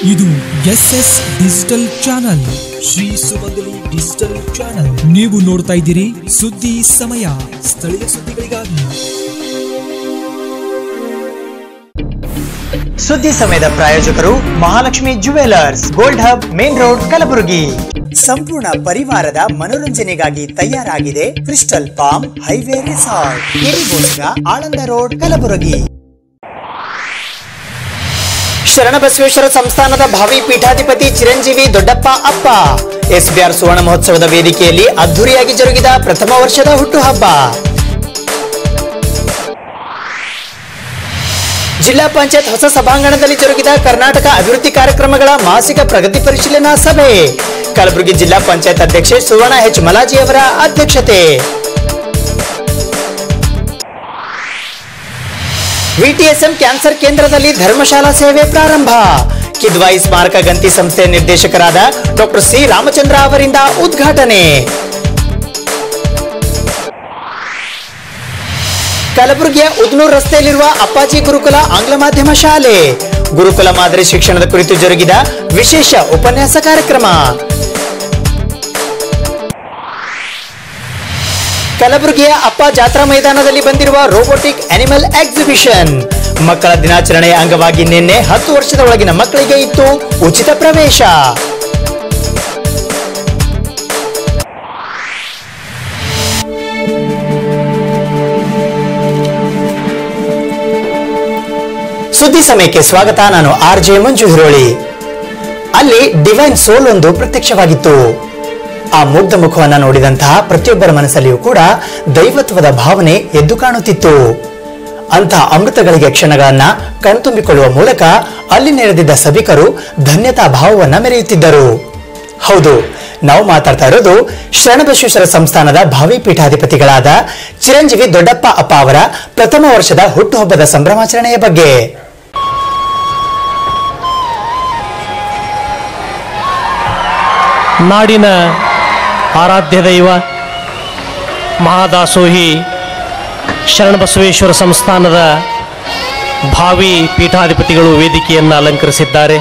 ಇದು S S digital channel Shri Sumangali digital channel ನೀವು ನೋಡ್ತಾ ಇದ್ದೀರಿ ಸುದ್ದಿ ಸಮಯ ಸ್ಥಳೀಯ ಸುದ್ದಿಗಳಿಗಾಗಿ ಸುದ್ದಿ ಸಮಯದ ಪ್ರಾಯೋಜಕರು Mahalakshmi jewellers gold hub main road Kalaburagi ಸಂಪೂರ್ಣ ಪರಿವಾರದ ಮನೋರಂಜನೆಗಾಗಿ ತಯಾರಾಗಿದೆ ಕ್ರಿಸ್ಟಲ್ ಪಾಮ್ ಹೈವೇ ರೆಸಾರ್ಟ್ ಎರಿಗೋಸ್ಗ ಆಳಂದ ರೋಡ್ ಕಲಬುರಗಿ ಶರಣಬಸವೇಶ್ವರ ಸಂಸ್ಥಾನದ ಭಾವಿ ಪೀಠಾಧಿಪತಿ ಚಿರಂಜೀವಿ ದೊಡ್ಡಪ್ಪ ಅಪ್ಪ ಎಸ್ಬಿಆರ್ ಸುವರ್ಣ ಮಹೋತ್ಸವದ ವೇದಿಕೆಯಲ್ಲಿ ಅದ್ದೂರಿಯಾಗಿ ಜರುಗಿದ ಪ್ರಥಮ ವರ್ಷದ ಹುಟ್ಟುಹಬ್ಬ ಜಿಲ್ಲಾ ಪಂಚಾಯತ್ ಹೊಸ ಸಭಾಂಗಣದಲ್ಲಿ ಜರುಗಿದ ಕರ್ನಾಟಕ ಅಭಿವೃದ್ಧಿ ಕಾರ್ಯಕ್ರಮಗಳ ಮಾಸಿಕ ಪ್ರಗತಿ ಪರಿಶೀಲನಾ ಸಭೆ ಕಲಬುರಗಿ ಜಿಲ್ಲಾ ಪಂಚಾಯತ್ ಅಧ್ಯಕ್ಷೆ ಸುವರ್ಣ ಎಚ್ ಮಲಾಜಿ ಅವರ ಅಧ್ಯಕ್ಷತೆ ವಿಟಿಎಸ್ಎಂ ಕ್ಯಾನ್ಸರ್ ಕೇಂದ್ರದಲ್ಲಿ ಧರ್ಮಶಾಲಾ ಸೇವೆ ಪ್ರಾರಂಭ ಕಿದ್ವಾಯಿ ಸ್ಮಾರಕ ಗಂತಿ ಸಂಸ್ಥೆಯ ನಿರ್ದೇಶಕರಾದ ಡಾಕ್ಟರ್ ಸಿ ರಾಮಚಂದ್ರ ಅವರಿಂದ ಉದ್ಘಾಟನೆ ಕಲಬುರಗಿಯ ಉದ್ನೂರ್ ರಸ್ತೆಯಲ್ಲಿರುವ ಅಪ್ಪಾಜಿ ಗುರುಕುಲ ಆಂಗ್ಲ ಮಾಧ್ಯಮ ಶಾಲೆ ಗುರುಕುಲ ಮಾದರಿ ಶಿಕ್ಷಣದ ಕುರಿತು ಜರುಗಿದ ವಿಶೇಷ ಉಪನ್ಯಾಸ ಕಾರ್ಯಕ್ರಮ ಕಲಬುರಗಿಯ ಅಪ್ಪ ಜಾತ್ರಾ ಮೈದಾನದಲ್ಲಿ ಬಂದಿರುವ ರೋಬೋಟಿಕ್ ಅನಿಮಲ್ ಎಕ್ಸಿಬಿಷನ್ ಮಕ್ಕಳ ದಿನಾಚರಣೆಯ ಅಂಗವಾಗಿ ನಿನ್ನೆ ಹತ್ತು ವರ್ಷದ ಒಳಗಿನ ಮಕ್ಕಳಿಗೆ ಇತ್ತು ಉಚಿತ ಪ್ರವೇಶ ಸುದ್ದಿ ಸಮಯಕ್ಕೆ ಸ್ವಾಗತ ನಾನು ಆರ್ ಜೆ ಮಂಜು ಹಿರೋಳಿ ಅಲ್ಲಿ ಡಿವೈನ್ ಸೋಲ್ ಒಂದು ಪ್ರತ್ಯಕ್ಷವಾಗಿತ್ತು ಆ ಮುಗ್ಧ ಮುಖವನ್ನ ನೋಡಿದಂತಹ ಪ್ರತಿಯೊಬ್ಬರ ಮನಸ್ಸಲ್ಲಿಯೂ ಕೂಡ ದೈವತ್ವದ ಭಾವನೆ ಎದ್ದು ಕಾಣುತ್ತಿತ್ತು ಅಂತಹ ಅಮೃತಗಳಿಗೆ ಕ್ಷಣಗಳನ್ನ ಕಣ್ತುಂಬಿಕೊಳ್ಳುವ ಮೂಲಕ ಅಲ್ಲಿ ನೆರೆದಿದ್ದ ಸಭಿಕರು ಧನ್ಯತಾ ಭಾವವನ್ನ ಮೆರೆಯುತ್ತಿದ್ದರು ಹೌದು ನಾವು ಮಾತಾಡ್ತಾ ಇರೋದು ಶರಣಬಸವೇಶ್ವರ ಸಂಸ್ಥಾನದ ಭಾವಿ ಪೀಠಾಧಿಪತಿಗಳಾದ ಚಿರಂಜೀವಿ ದೊಡ್ಡಪ್ಪ ಅಪ್ಪ ಅವರ ಪ್ರಥಮ ವರ್ಷದ ಹುಟ್ಟುಹಬ್ಬದ ಸಂಭ್ರಮಾಚರಣೆಯ ಬಗ್ಗೆ ನಾಡಿನ ಆರಾಧ್ಯ ದೈವ ಮಹಾದಾಸೋಹಿ ಶರಣಬಸವೇಶ್ವರ ಸಂಸ್ಥಾನದ ಭಾವಿ ಪೀಠಾಧಿಪತಿಗಳು ವೇದಿಕೆಯನ್ನು ಅಲಂಕರಿಸಿದ್ದಾರೆ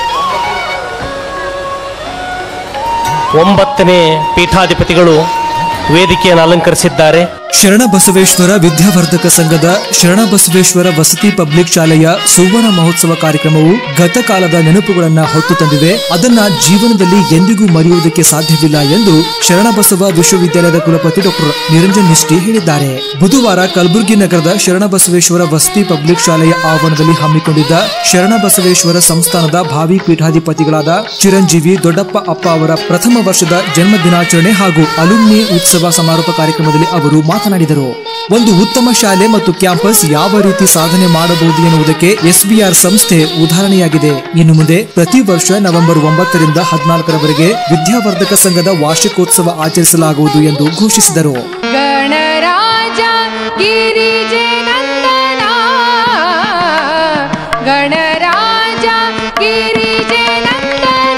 ಒಂಬತ್ತನೇ ಪೀಠಾಧಿಪತಿಗಳು ವೇದಿಕೆಯನ್ನು ಅಲಂಕರಿಸಿದ್ದಾರೆ ಶರಣ ಬಸವೇಶ್ವರ ವಿದ್ಯಾವರ್ಧಕ ಸಂಘದ ಶರಣ ಬಸವೇಶ್ವರ ವಸತಿ ಪಬ್ಲಿಕ್ ಶಾಲೆಯ ಸುವರ್ಣ ಮಹೋತ್ಸವ ಕಾರ್ಯಕ್ರಮವು ಗತಕಾಲದ ನೆನಪುಗಳನ್ನ ಹೊತ್ತು ತಂದಿದೆ ಅದನ್ನ ಜೀವನದಲ್ಲಿ ಎಂದಿಗೂ ಮರೆಯುವುದಕ್ಕೆ ಸಾಧ್ಯವಿಲ್ಲ ಎಂದು ಶರಣಬಸವ ವಿಶ್ವವಿದ್ಯಾಲಯದ ಕುಲಪತಿ ಡಾಕ್ಟರ್ ನಿರಂಜನ್ ನಿಷ್ಠಿ ಹೇಳಿದ್ದಾರೆ ಬುಧವಾರ ಕಲಬುರಗಿ ನಗರದ ಶರಣಬಸವೇಶ್ವರ ವಸತಿ ಪಬ್ಲಿಕ್ ಶಾಲೆಯ ಆವರಣದಲ್ಲಿ ಹಮ್ಮಿಕೊಂಡಿದ್ದ ಶರಣಬಸವೇಶ್ವರ ಸಂಸ್ಥಾನದ ಭಾವಿ ಪೀಠಾಧಿಪತಿಗಳಾದ ಚಿರಂಜೀವಿ ದೊಡ್ಡಪ್ಪ ಅಪ್ಪ ಅವರ ಪ್ರಥಮ ವರ್ಷದ ಜನ್ಮ ದಿನಾಚರಣೆ ಹಾಗೂ ಅಲುಮ್ನಿ ಉತ್ಸವ ಸಮಾರೋಪ ಕಾರ್ಯಕ್ರಮದಲ್ಲಿ ಅವರು ಮಾತನಾಡಿದರು ಒಂದು ಉತ್ತಮ ಶಾಲೆ ಮತ್ತು ಕ್ಯಾಂಪಸ್ ಯಾವ ರೀತಿ ಸಾಧನೆ ಮಾಡಬಹುದು ಎನ್ನುವುದಕ್ಕೆ ಎಸ್ಬಿಆರ್ ಸಂಸ್ಥೆ ಉದಾಹರಣೆಯಾಗಿದೆ ಇನ್ನು ಮುಂದೆ ಪ್ರತಿ ವರ್ಷ ನವೆಂಬರ್ ಒಂಬತ್ತರಿಂದ ಹದಿನಾಲ್ಕರವರೆಗೆ ವಿದ್ಯಾವರ್ಧಕ ಸಂಘದ ವಾರ್ಷಿಕೋತ್ಸವ ಆಚರಿಸಲಾಗುವುದು ಎಂದು ಘೋಷಿಸಿದರು Ganaraja Girijanandana Ganaraja Girijanandana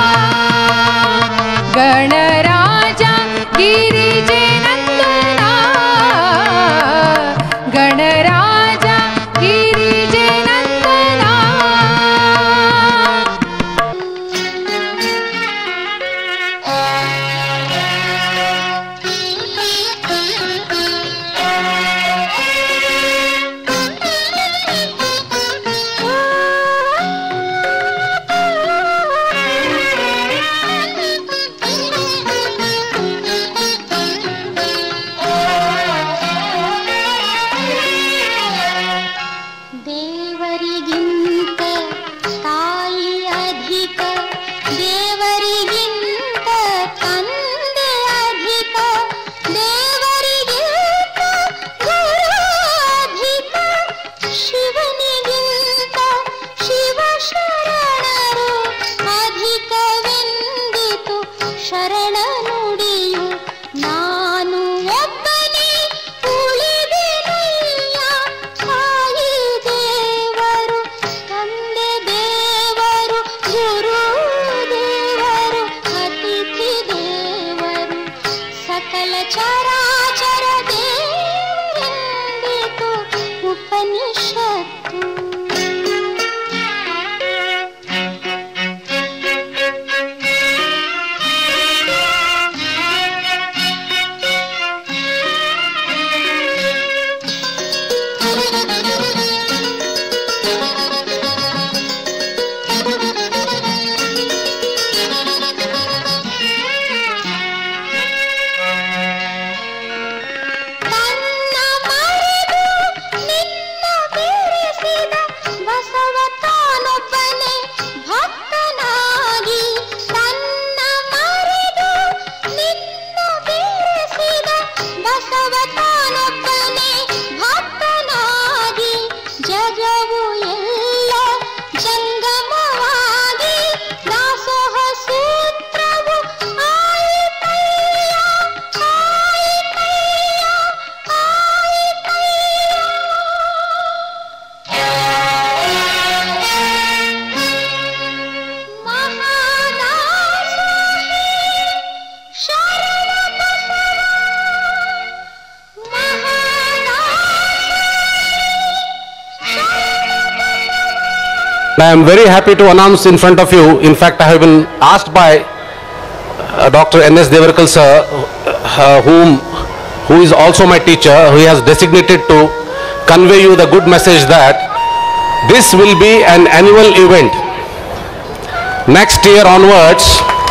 Ganaraja Girijanandana Ganaraja Girijanandana I am very happy to announce in front of you, in fact, I have been asked by uh, Dr. N.S. Devarkal sir, uh, whom, who is also my teacher, who has designated to convey you the good message that this will be an annual event. Next year onwards,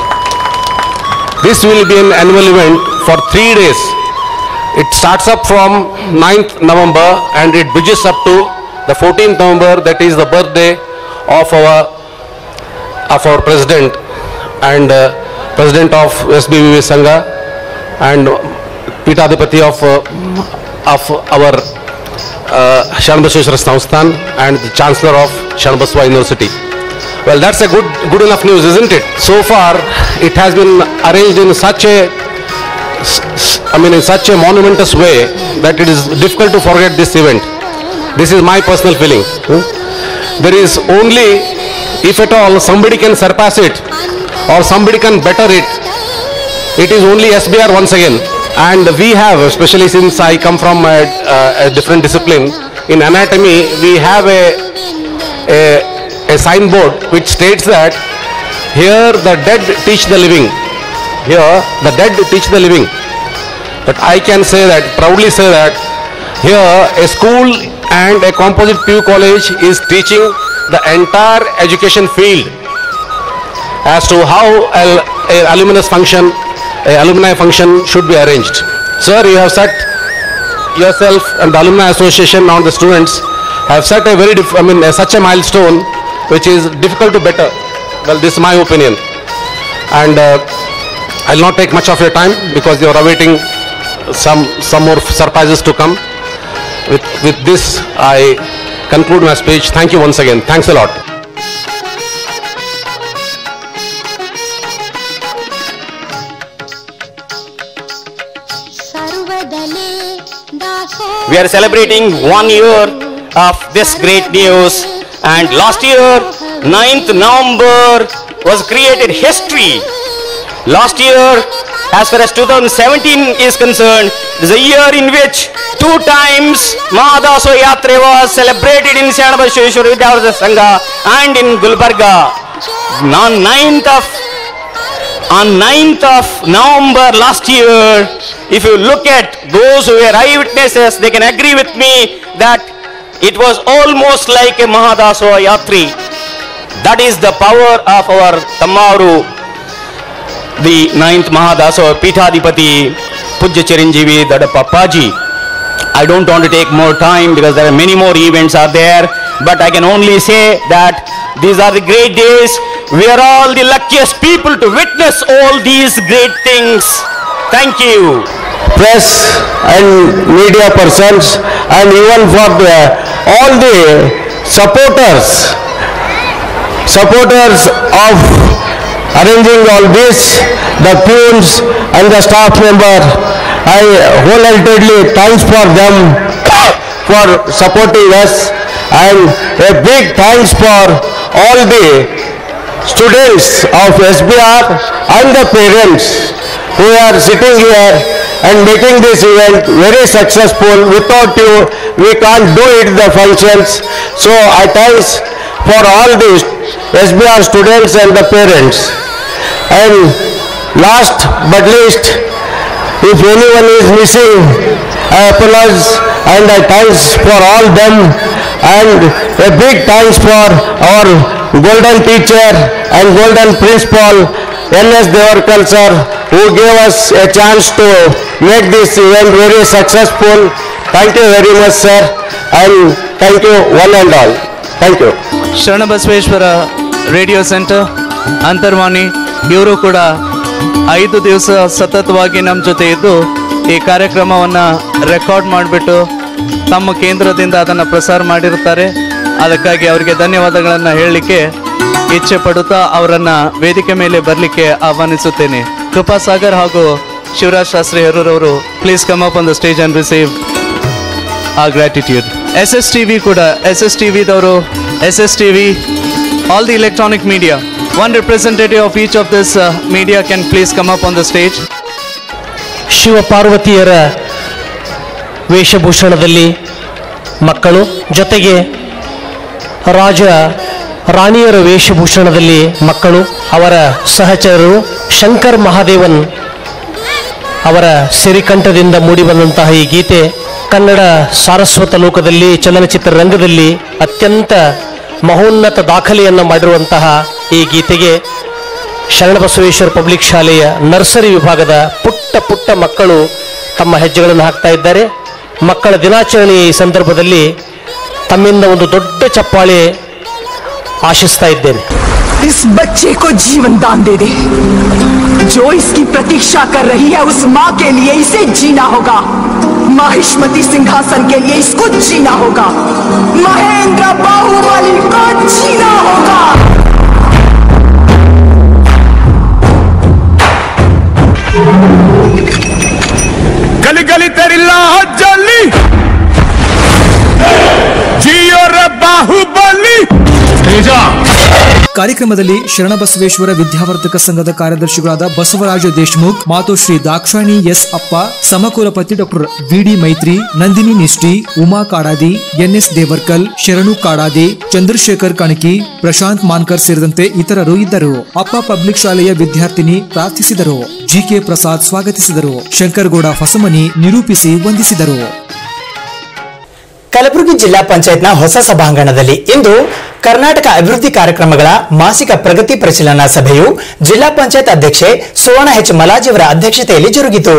this will be an annual event for three days. It starts up from 9th November and it bridges up to the 14th November, that is the birthday of our of our president and uh, president of SBVV Sangha and Pitadipati of uh, of our uh, Shanbasweshwara Samsthan and the chancellor of Shanbaswa University. Well, that's a good good enough news, isn't it? So far, it has been arranged in such a s- s- I mean, in such a monumentous way that it is difficult to forget this event. This is my personal feeling. hmm. There is only, if at all, somebody can surpass it or somebody can better it, it is only SBR once again. And we have, especially since I come from a, a, a different discipline, in anatomy, we have a, a, a signboard which states that here the dead teach the living. Here the dead teach the living. But I can say that, proudly say that, here a school and a composite PU college is teaching the entire education field as to how a, a alumnus function, a alumni function should be arranged. Sir, you have set yourself and the alumni association on the students have set a very, dif- I mean, uh, such a milestone which is difficult to better. Well, this is my opinion. And uh, I'll not take much of your time because you are awaiting some some more surprises to come. With with this, I conclude my speech. Thank you once again. Thanks a lot. We are celebrating one year of this great news and last year 9th November was created history. Last year as far as 2017 is concerned is a year in which two times Mahadaso Yatre was celebrated in Shanabasheshwar Vidyavardhana Sangha and in Gulbarga. On 9th of on 9th of November last year, if you look at those who were eyewitnesses, they can agree with me that it was almost like a Mahadaso Yatri. That is the power of our Tamaru, the 9th Mahadaso Pitadipati, Pujya Chiranjeevi Dadapapaji. I don't want to take more time because there are many more events are there, but I can only say that these are the great days. We are all the luckiest people to witness all these great things. Thank you. press and media persons and even for the, all the supporters supporters of arranging all this the tunes and the staff member i wholeheartedly thanks for them for supporting us and a big thanks for all the students of SBR and the parents who are sitting here and making this event very successful. Without you, we can't do it, the functions. So I thanks for all the SBR students and the parents. And last but least, if anyone is missing, I apologize and I thanks for all them and a big thanks for our golden teacher and golden principal N.S. Devarkal sir who gave us a chance to make this event very successful. Thank you very much sir and thank you one and all. Thank you. Sharanabasaveshwara radio centre Antarvani ಇವರು ಕೂಡ ಐದು ದಿವಸ ಸತತವಾಗಿ ನಮ್ಮ ಜೊತೆ ಇದ್ದು ಈ ಕಾರ್ಯಕ್ರಮವನ್ನು ರೆಕಾರ್ಡ್ ಮಾಡಿಬಿಟ್ಟು ತಮ್ಮ ಕೇಂದ್ರದಿಂದ ಅದನ್ನು ಪ್ರಸಾರ ಮಾಡಿರ್ತಾರೆ ಅದಕ್ಕಾಗಿ ಅವರಿಗೆ ಧನ್ಯವಾದಗಳನ್ನು ಹೇಳಲಿಕ್ಕೆ ಇಚ್ಛೆ ಪಡುತ್ತಾ ಅವರನ್ನು ವೇದಿಕೆ ಮೇಲೆ ಬರಲಿಕ್ಕೆ ಆಹ್ವಾನಿಸುತ್ತೇನೆ ಕೃಪಾ ಸಾಗರ್ ಹಾಗೂ ಶಿವರಾಜ್ ಶಾಸ್ತ್ರಿ ಹೆರೂರವರು please come up on the stage and receive a gratitude S S T V ಕೂಡ ಎಸ್ ಎಸ್ ಟಿ ವಿದವರು S S T V all the electronic media one representative of each of this media can please come up on the stage Shiva ಪಾರ್ವತಿಯರ ವೇಷಭೂಷಣದಲ್ಲಿ ಮಕ್ಕಳು ಜೊತೆಗೆ ರಾಜ ರಾಣಿಯರ ವೇಷಭೂಷಣದಲ್ಲಿ ಮಕ್ಕಳು ಅವರ ಸಹಚರರು ಶಂಕರ್ ಮಹಾದೇವನ್ ಅವರ ಸಿರಿಕಂಠದಿಂದ ಮೂಡಿಬಂದಂತಹ ಈ ಗೀತೆ ಕನ್ನಡ ಸಾರಸ್ವತ ಲೋಕದಲ್ಲಿ ಚಲನಚಿತ್ರ ರಂಗದಲ್ಲಿ ಅತ್ಯಂತ ಮಹೋನ್ನತ ದಾಖಲೆಯನ್ನು ಮಾಡಿರುವಂತಹ ಈ ಗೀತೆಗೆ ಶರಣಬಸವೇಶ್ವರ ಪಬ್ಲಿಕ್ ಶಾಲೆಯ ನರ್ಸರಿ ವಿಭಾಗದ ಪುಟ್ಟ ಪುಟ್ಟ ಮಕ್ಕಳು ತಮ್ಮ ಹೆಜ್ಜೆಗಳನ್ನು ಹಾಕ್ತಾ ಇದ್ದಾರೆ ಮಕ್ಕಳ ದಿನಾಚರಣೆಯ ಈ ಸಂದರ್ಭದಲ್ಲಿ ತಮ್ಮಿಂದ ಒಂದು ದೊಡ್ಡ ಚಪ್ಪಾಳೆ ಆಶಿಸ್ತಾ ಇದ್ದೇನೆ इस बच्चे को जीवन दान दे दे जो इसकी प्रतीक्षा कर रही है उस माँ के लिए इसे जीना होगा माहिष्मती सिंहासन के लिए इसको जीना होगा महेंद्र बाहुबली को जीना होगा गली गली तेरी लाह जली जियो रे बाहुबली तेजा ಕಾರ್ಯಕ್ರಮದಲ್ಲಿ ಶರಣಬಸವೇಶ್ವರ ವಿದ್ಯಾವರ್ಧಕ ಸಂಘದ ಕಾರ್ಯದರ್ಶಿಗಳಾದ ಬಸವರಾಜ ದೇಶ್ಮುಖ್ ಮಾತೋಶ್ರೀ ದಾಕ್ಷಾಣಿ ಎಸ್ ಅಪ್ಪ ಸಮಕುಲಪತಿ doctor V D Maitri Nandini Nishti Uma Kadadi N S Devarkal Sharanu Kadadi Chandrashekhar ಕಣಕಿ ಪ್ರಶಾಂತ್ ಮಾನ್ಕರ್ ಸೇರಿದಂತೆ ಇತರರು ಇದ್ದರು ಅಪ್ಪ ಪಬ್ಲಿಕ್ ಶಾಲೆಯ ವಿದ್ಯಾರ್ಥಿನಿ ಪ್ರಾರ್ಥಿಸಿದರು ಜಿಕೆ ಪ್ರಸಾದ್ ಸ್ವಾಗತಿಸಿದರು ಶಂಕರಗೌಡ ಹೊಸಮನಿ ನಿರೂಪಿಸಿ ವಂದಿಸಿದರು ಕಲಬುರಗಿ ಜಿಲ್ಲಾ ಪಂಚಾಯತ್ನ ಹೊಸ ಸಭಾಂಗಣದಲ್ಲಿ ಇಂದು ಕರ್ನಾಟಕ ಅಭಿವೃದ್ಧಿ ಕಾರ್ಯಕ್ರಮಗಳ ಮಾಸಿಕ ಪ್ರಗತಿ ಪರಿಶೀಲನಾ ಸಭೆಯು ಜಿಲ್ಲಾ ಪಂಚಾಯತ್ ಅಧ್ಯಕ್ಷೆ ಸುವರ್ಣ ಎಚ್ ಮಲಾಜಿಯವರ ಅಧ್ಯಕ್ಷತೆಯಲ್ಲಿ ಜರುಗಿತು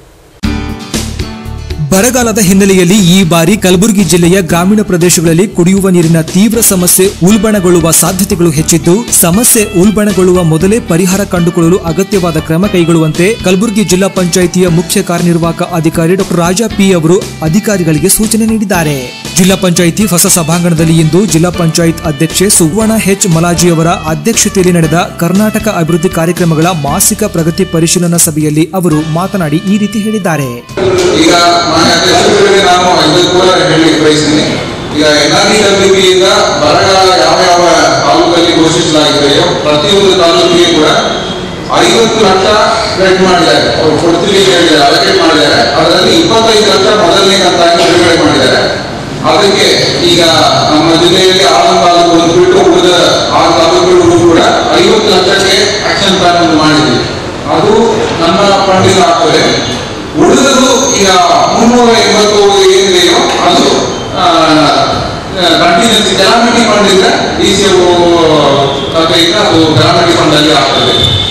ಬರಗಾಲದ ಹಿನ್ನೆಲೆಯಲ್ಲಿ ಈ ಬಾರಿ ಕಲಬುರಗಿ ಜಿಲ್ಲೆಯ ಗ್ರಾಮೀಣ ಪ್ರದೇಶಗಳಲ್ಲಿ ಕುಡಿಯುವ ನೀರಿನ ತೀವ್ರ ಸಮಸ್ಯೆ ಉಲ್ಬಣಗೊಳ್ಳುವ ಸಾಧ್ಯತೆಗಳು ಹೆಚ್ಚಿದ್ದು ಸಮಸ್ಯೆ ಉಲ್ಬಣಗೊಳ್ಳುವ ಮೊದಲೇ ಪರಿಹಾರ ಕಂಡುಕೊಳ್ಳಲು ಅಗತ್ಯವಾದ ಕ್ರಮ ಕೈಗೊಳ್ಳುವಂತೆ ಕಲಬುರಗಿ ಜಿಲ್ಲಾ ಪಂಚಾಯಿತಿಯ ಮುಖ್ಯ ಕಾರ್ಯನಿರ್ವಾಹಕ ಅಧಿಕಾರಿ ಡಾಕ್ಟರ್ ರಾಜಾ ಪಿ ಅವರು ಅಧಿಕಾರಿಗಳಿಗೆ ಸೂಚನೆ ನೀಡಿದ್ದಾರೆ ಜಿಲ್ಲಾ ಪಂಚಾಯಿತಿ ಹೊಸ ಸಭಾಂಗಣದಲ್ಲಿ ಇಂದು ಜಿಲ್ಲಾ ಪಂಚಾಯತ್ ಅಧ್ಯಕ್ಷೆ ಸುವರ್ಣ ಎಚ್ ಮಲಾಜಿ ಅವರ ಅಧ್ಯಕ್ಷತೆಯಲ್ಲಿ ನಡೆದ ಕರ್ನಾಟಕ ಅಭಿವೃದ್ಧಿ ಕಾರ್ಯಕ್ರಮಗಳ ಮಾಸಿಕ ಪ್ರಗತಿ ಪರಿಶೀಲನಾ ಸಭೆಯಲ್ಲಿ ಅವರು ಮಾತನಾಡಿ ಈ ರೀತಿ ಹೇಳಿದ್ದಾರೆ ಈಗ ಮಾನ್ಯ ಅಧ್ಯಕ್ಷರಿಗೆ ನಾನು ಇದನ್ನು ಕೂಡ ಹೇಳಿ ಬಯಸ್ತೀನಿ ಈಗ ಎನ್ ಆರ್ ಡಿ ಡಬ್ಲ್ಯೂ ಇಂದ ಬರಗಾಲ ಯಾವ ಯಾವ ತಾಲೂಕಲ್ಲಿ ಘೋಷಿಸಲಾಗಿದೆಯೋ ಪ್ರತಿಯೊಂದು ತಾಲೂಕಿಗೆ ಕೂಡ ಐವತ್ತು ಲಕ್ಷ ರೆಡ್ ಮಾಡಿದ್ದಾರೆ ಅವ್ರು ಕೊಡ್ತೀವಿ ಅಂತ ಹೇಳಿದ್ದಾರೆ ಅಲೋಕೇಟ್ ಮಾಡಿದ್ದಾರೆ ಅದರಲ್ಲಿ ಇಪ್ಪತ್ತೈದು ಲಕ್ಷ ಮೊದಲನೇ ಕಂತಾಗಿ ಬಿಡುಗಡೆ ಮಾಡಿದ್ದಾರೆ ಅದಕ್ಕೆ ಈಗ ನಮ್ಮ ಜಿಲ್ಲೆಯಲ್ಲಿ ಆರು ತಾಲೂಕು ಬಿಟ್ಟು ಉಳಿದ ಆರು ತಾಲೂಕುಗಳು ಕೂಡ ಐವತ್ತು ಲಕ್ಷಕ್ಕೆ ಆಕ್ಷನ್ ಪ್ಲಾನ್ ಒಂದು ಮಾಡಿದ್ವಿ ಅದು ನಮ್ಮ ಫಂಡಿಂದ ಆಗ್ತದೆ ಉಳಿದದು ಈಗ ಮುನ್ನೂರ ಎಂಬತ್ತು ಏನಿದೆಯೋ ಅದು ಕಂಟಿನ್ಯೂಸ್ ಕೆಲಾಮಿಟಿ ಫಂಡ್ ಇಂದ ಡಿ ಸಿ ಕಥೆಯಿಂದ ಅದು ಕೆಲಾಮಿಟಿ ಫಂಡ್ ಅಲ್ಲಿ ಆಗ್ತದೆ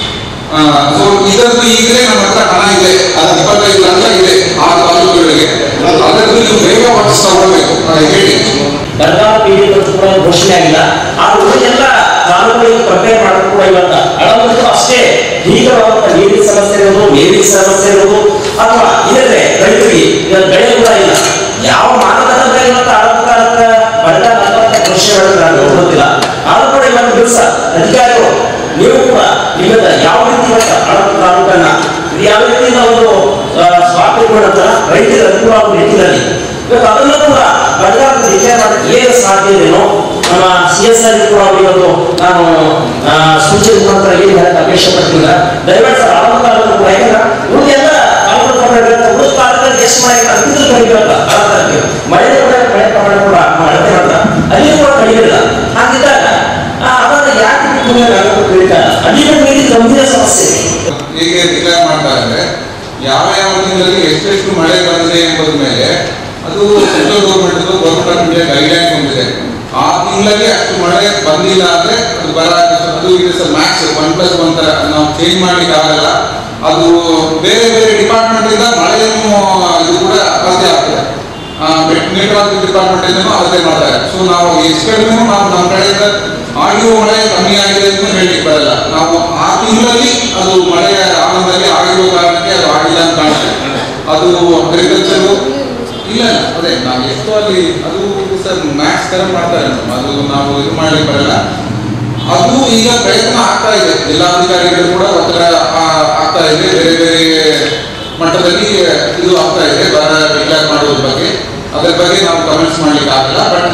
ಸೊ ಇದರದ್ದು ಈಗಲೇ ನಮ್ಮ ಹತ್ರ ಹಣ ಇದೆ ಅದು ಇಪ್ಪತ್ತೈದು ಲಕ್ಷ ಇದೆ ಆ ತಾಲೂಕುಗಳಿಗೆ ಅದರದ್ದು ನೀವು ಬೇಗ ವಾಪಸ್ ತಗೊಳ್ಬೇಕು ಅದು ಹೇಳಿ ಬರಗಾಲ ಪೀಡಿತ ಕೂಡ ಘೋಷಣೆ ಆಗಿಲ್ಲ ಆ ಉಳಿದೆಲ್ಲ ತಾಲೂಕುಗಳಿಗೆ ಕಂಪೇರ್ ಮಾಡೋದು ಕೂಡ ಇವತ್ತ ಅಳವಡಿಕೆ ಅಷ್ಟೇ ಭೀಕರವಾದಂತ ನೀರಿನ ಸಮಸ್ಯೆ ಇರೋದು ನೀರಿನ ಸಮಸ್ಯೆ ಇರೋದು ಅಥವಾ ಇದ್ರೆ ರೈತರಿಗೆ ಈಗ ಬೆಳೆ ಕೂಡ ಇಲ್ಲ ಯಾವ ಮಾನದಂಡದ ಇವತ್ತು ಅಳವಡಿಕೆ ಬರಗಾಲ ಅನ್ನುವಂಥ ಘೋಷಣೆ ನಾನು ಗೊತ್ತಿಲ್ಲ ಆದ್ರೂ ಕೂಡ ಇವತ್ತು ದಿವಸ ಅಧಿಕಾರಿಗಳು ನೀವು ಕೂಡ ನಿಮ್ಮಿಂದ ಯಾವ ರೀತಿ ಇವತ್ತು ಅಳವಡಿಕೆ ತಾಲೂಕನ್ನ ಇದು ಯಾವ ರೀತಿಯಿಂದ ಒಂದು ಸ್ವಾತಂತ್ರ್ಯ ರೈತರ ಅನುಕೂಲ ಆಗುವ ನಿಟ್ಟಿನಲ್ಲಿ ಇವತ್ತು ಅದನ್ನು ಕೂಡ ಬರಗಾಲದ ರಿಪೇರ್ ಮಾಡಕ್ಕೆ ಏನು ಸಾಧ್ಯ ಇದೆಯೋ ನಮ್ಮ ಸಿ ಎಸ್ ಆರ್ ಕೂಡ ಇವತ್ತು ನಾನು ಆ, ಸೂಚನೆ ಮುಖಾಂತರ ಏನು ಹೇಳಕ್ಕೆ ಅಪೇಕ್ಷೆ ಪಡ್ತಿಲ್ಲ ದಯವಿಟ್ಟು ಸರ್ ಅವರ ತಾಲೂಕು ಕೂಡ ಯಾಕಂದ್ರೆ ಉಳಿದೆಲ್ಲ ತಾಲೂಕು ಪ್ರಮಾಣ ಇರುತ್ತೆ ಉಳಿದ ತಾಲೂಕಲ್ಲಿ ಎಷ್ಟು ಮಳೆ ಅಭಿವೃದ್ಧಿ ಕಡಿಮೆಲ್ಲ ಆ ತಾಲೂಕಿಗೆ ಮಳೆ ಕೂಡ ಮಳೆ ಪ್ರಮಾಣ ಕೂಡ ಅಳತೆ ಮಾಡ್ತಾರೆ ಅಲ್ಲಿ ಕೂಡ ಕಡಿಮೆ ಇಲ್ಲ ಹಾಗಿದ್ದಾಗ ಆ, ಅದನ್ನ ಯಾಕೆ ಬಿಟ್ಟು ತಿಳಿತಾರೆ ಅಲ್ಲಿ ಮೀರಿ ಗಂಭೀರ ಸಮಸ್ಯೆ ಇದೆ ಹೇಗೆ ಡಿಕ್ಲೇರ್ ಮಾಡ್ತಾ ಇದ್ದಾರೆ ಯಾವ ಯಾವ ತಿಂಗಳಲ್ಲಿ ಎಷ್ಟೆಷ್ಟು ಮಳೆ ಬಂದಿದೆ ಎಂಬುದ್ರ ಮೇಲೆ ಅದು central government government of India guideline ಹೊಂದಿದೆ ಆ ತಿಂಗಳಲ್ಲಿ ಅಷ್ಟು ಮಳೆ ಬಂದಿಲ್ಲ ಅಂದ್ರೆ ಅದು ಬರ ಅದು is max one plus one ತರ ನಾವು ಚೇಂಜ್ ಮಾಡ್ಲಿಕ್ಕೆ ಆಗಲ್ಲ ಅದು ಬೇರೆ ಬೇರೆ ಡಿಪಾರ್ಟ್ಮೆಂಟ್ ಇಂದ ಮಳೆಯನ್ನು ಇದು ಕೂಡ ಅಳತೆ ಆಗ್ತದೆ ಮೆಟ್ರಾಲಜಿ ಡಿಪಾರ್ಟ್ಮೆಂಟ್ ಇಂದನೂ ಅಳತೆ ಮಾಡ್ತಾರೆ ಸೊ ನಾವು ಎಷ್ಟು ಕಡಿಮೆ ನಾವು ನಮ್ಮ ಕಡೆಯಿಂದ ಆಗಿರುವ ಮಳೆ ಕಮ್ಮಿ ಆಗಿದೆ ಅಂತ ಹೇಳಲಿಕ್ಕೆ ಬರಲ್ಲ ನಾವು ಆ ತಿಂಗಳಲ್ಲಿ ಅದು ಮಳೆಯ ಆನಂದದಲ್ಲಿ ಆಗಿರುವ ಕಾರಣಕ್ಕೆ ಅದು ಆಗಿಲ್ಲ ಅಂತ ಕಾಣುತ್ತೆ ಅದು ಅಗ್ರಿಕಲ್ಚರು ಇಲ್ಲ ಇಲ್ಲ, ಅದೇ ನಾವು ಎಷ್ಟು ಅಲ್ಲಿ ಅದು ಸರ್ ಮ್ಯಾಕ್ಸ್ ತರ ಮಾಡ್ತಾರೆ madam. ಅದು ನಾವು ಇದು ಮಾಡ್ಲಿಕ್ಕೆ ಬರಲ್ಲ ಅದು ಈಗ ಪ್ರಯತ್ನ ಆಗ್ತಾ ಇದೆ ಜಿಲ್ಲಾಧಿಕಾರಿಗಳು ಕೂಡ ಒತ್ತಡ ಆ- ಆಗ್ತಾ ಇದೆ ಬೇರೆ ಬೇರೆ ಮಟ್ಟದಲ್ಲಿ ಇದು ಆಗ್ತಾ ಇದೆ ಬರ ಡಿಕ್ಲೇರ್ ಮಾಡುವುದ್ರ ಬಗ್ಗೆ ಅದರ ಬಗ್ಗೆ ನಾವು ಕಮೆಂಟ್ಸ್ ಮಾಡ್ಲಿಕ್ಕೆ ಆಗಲ್ಲ ಬಟ್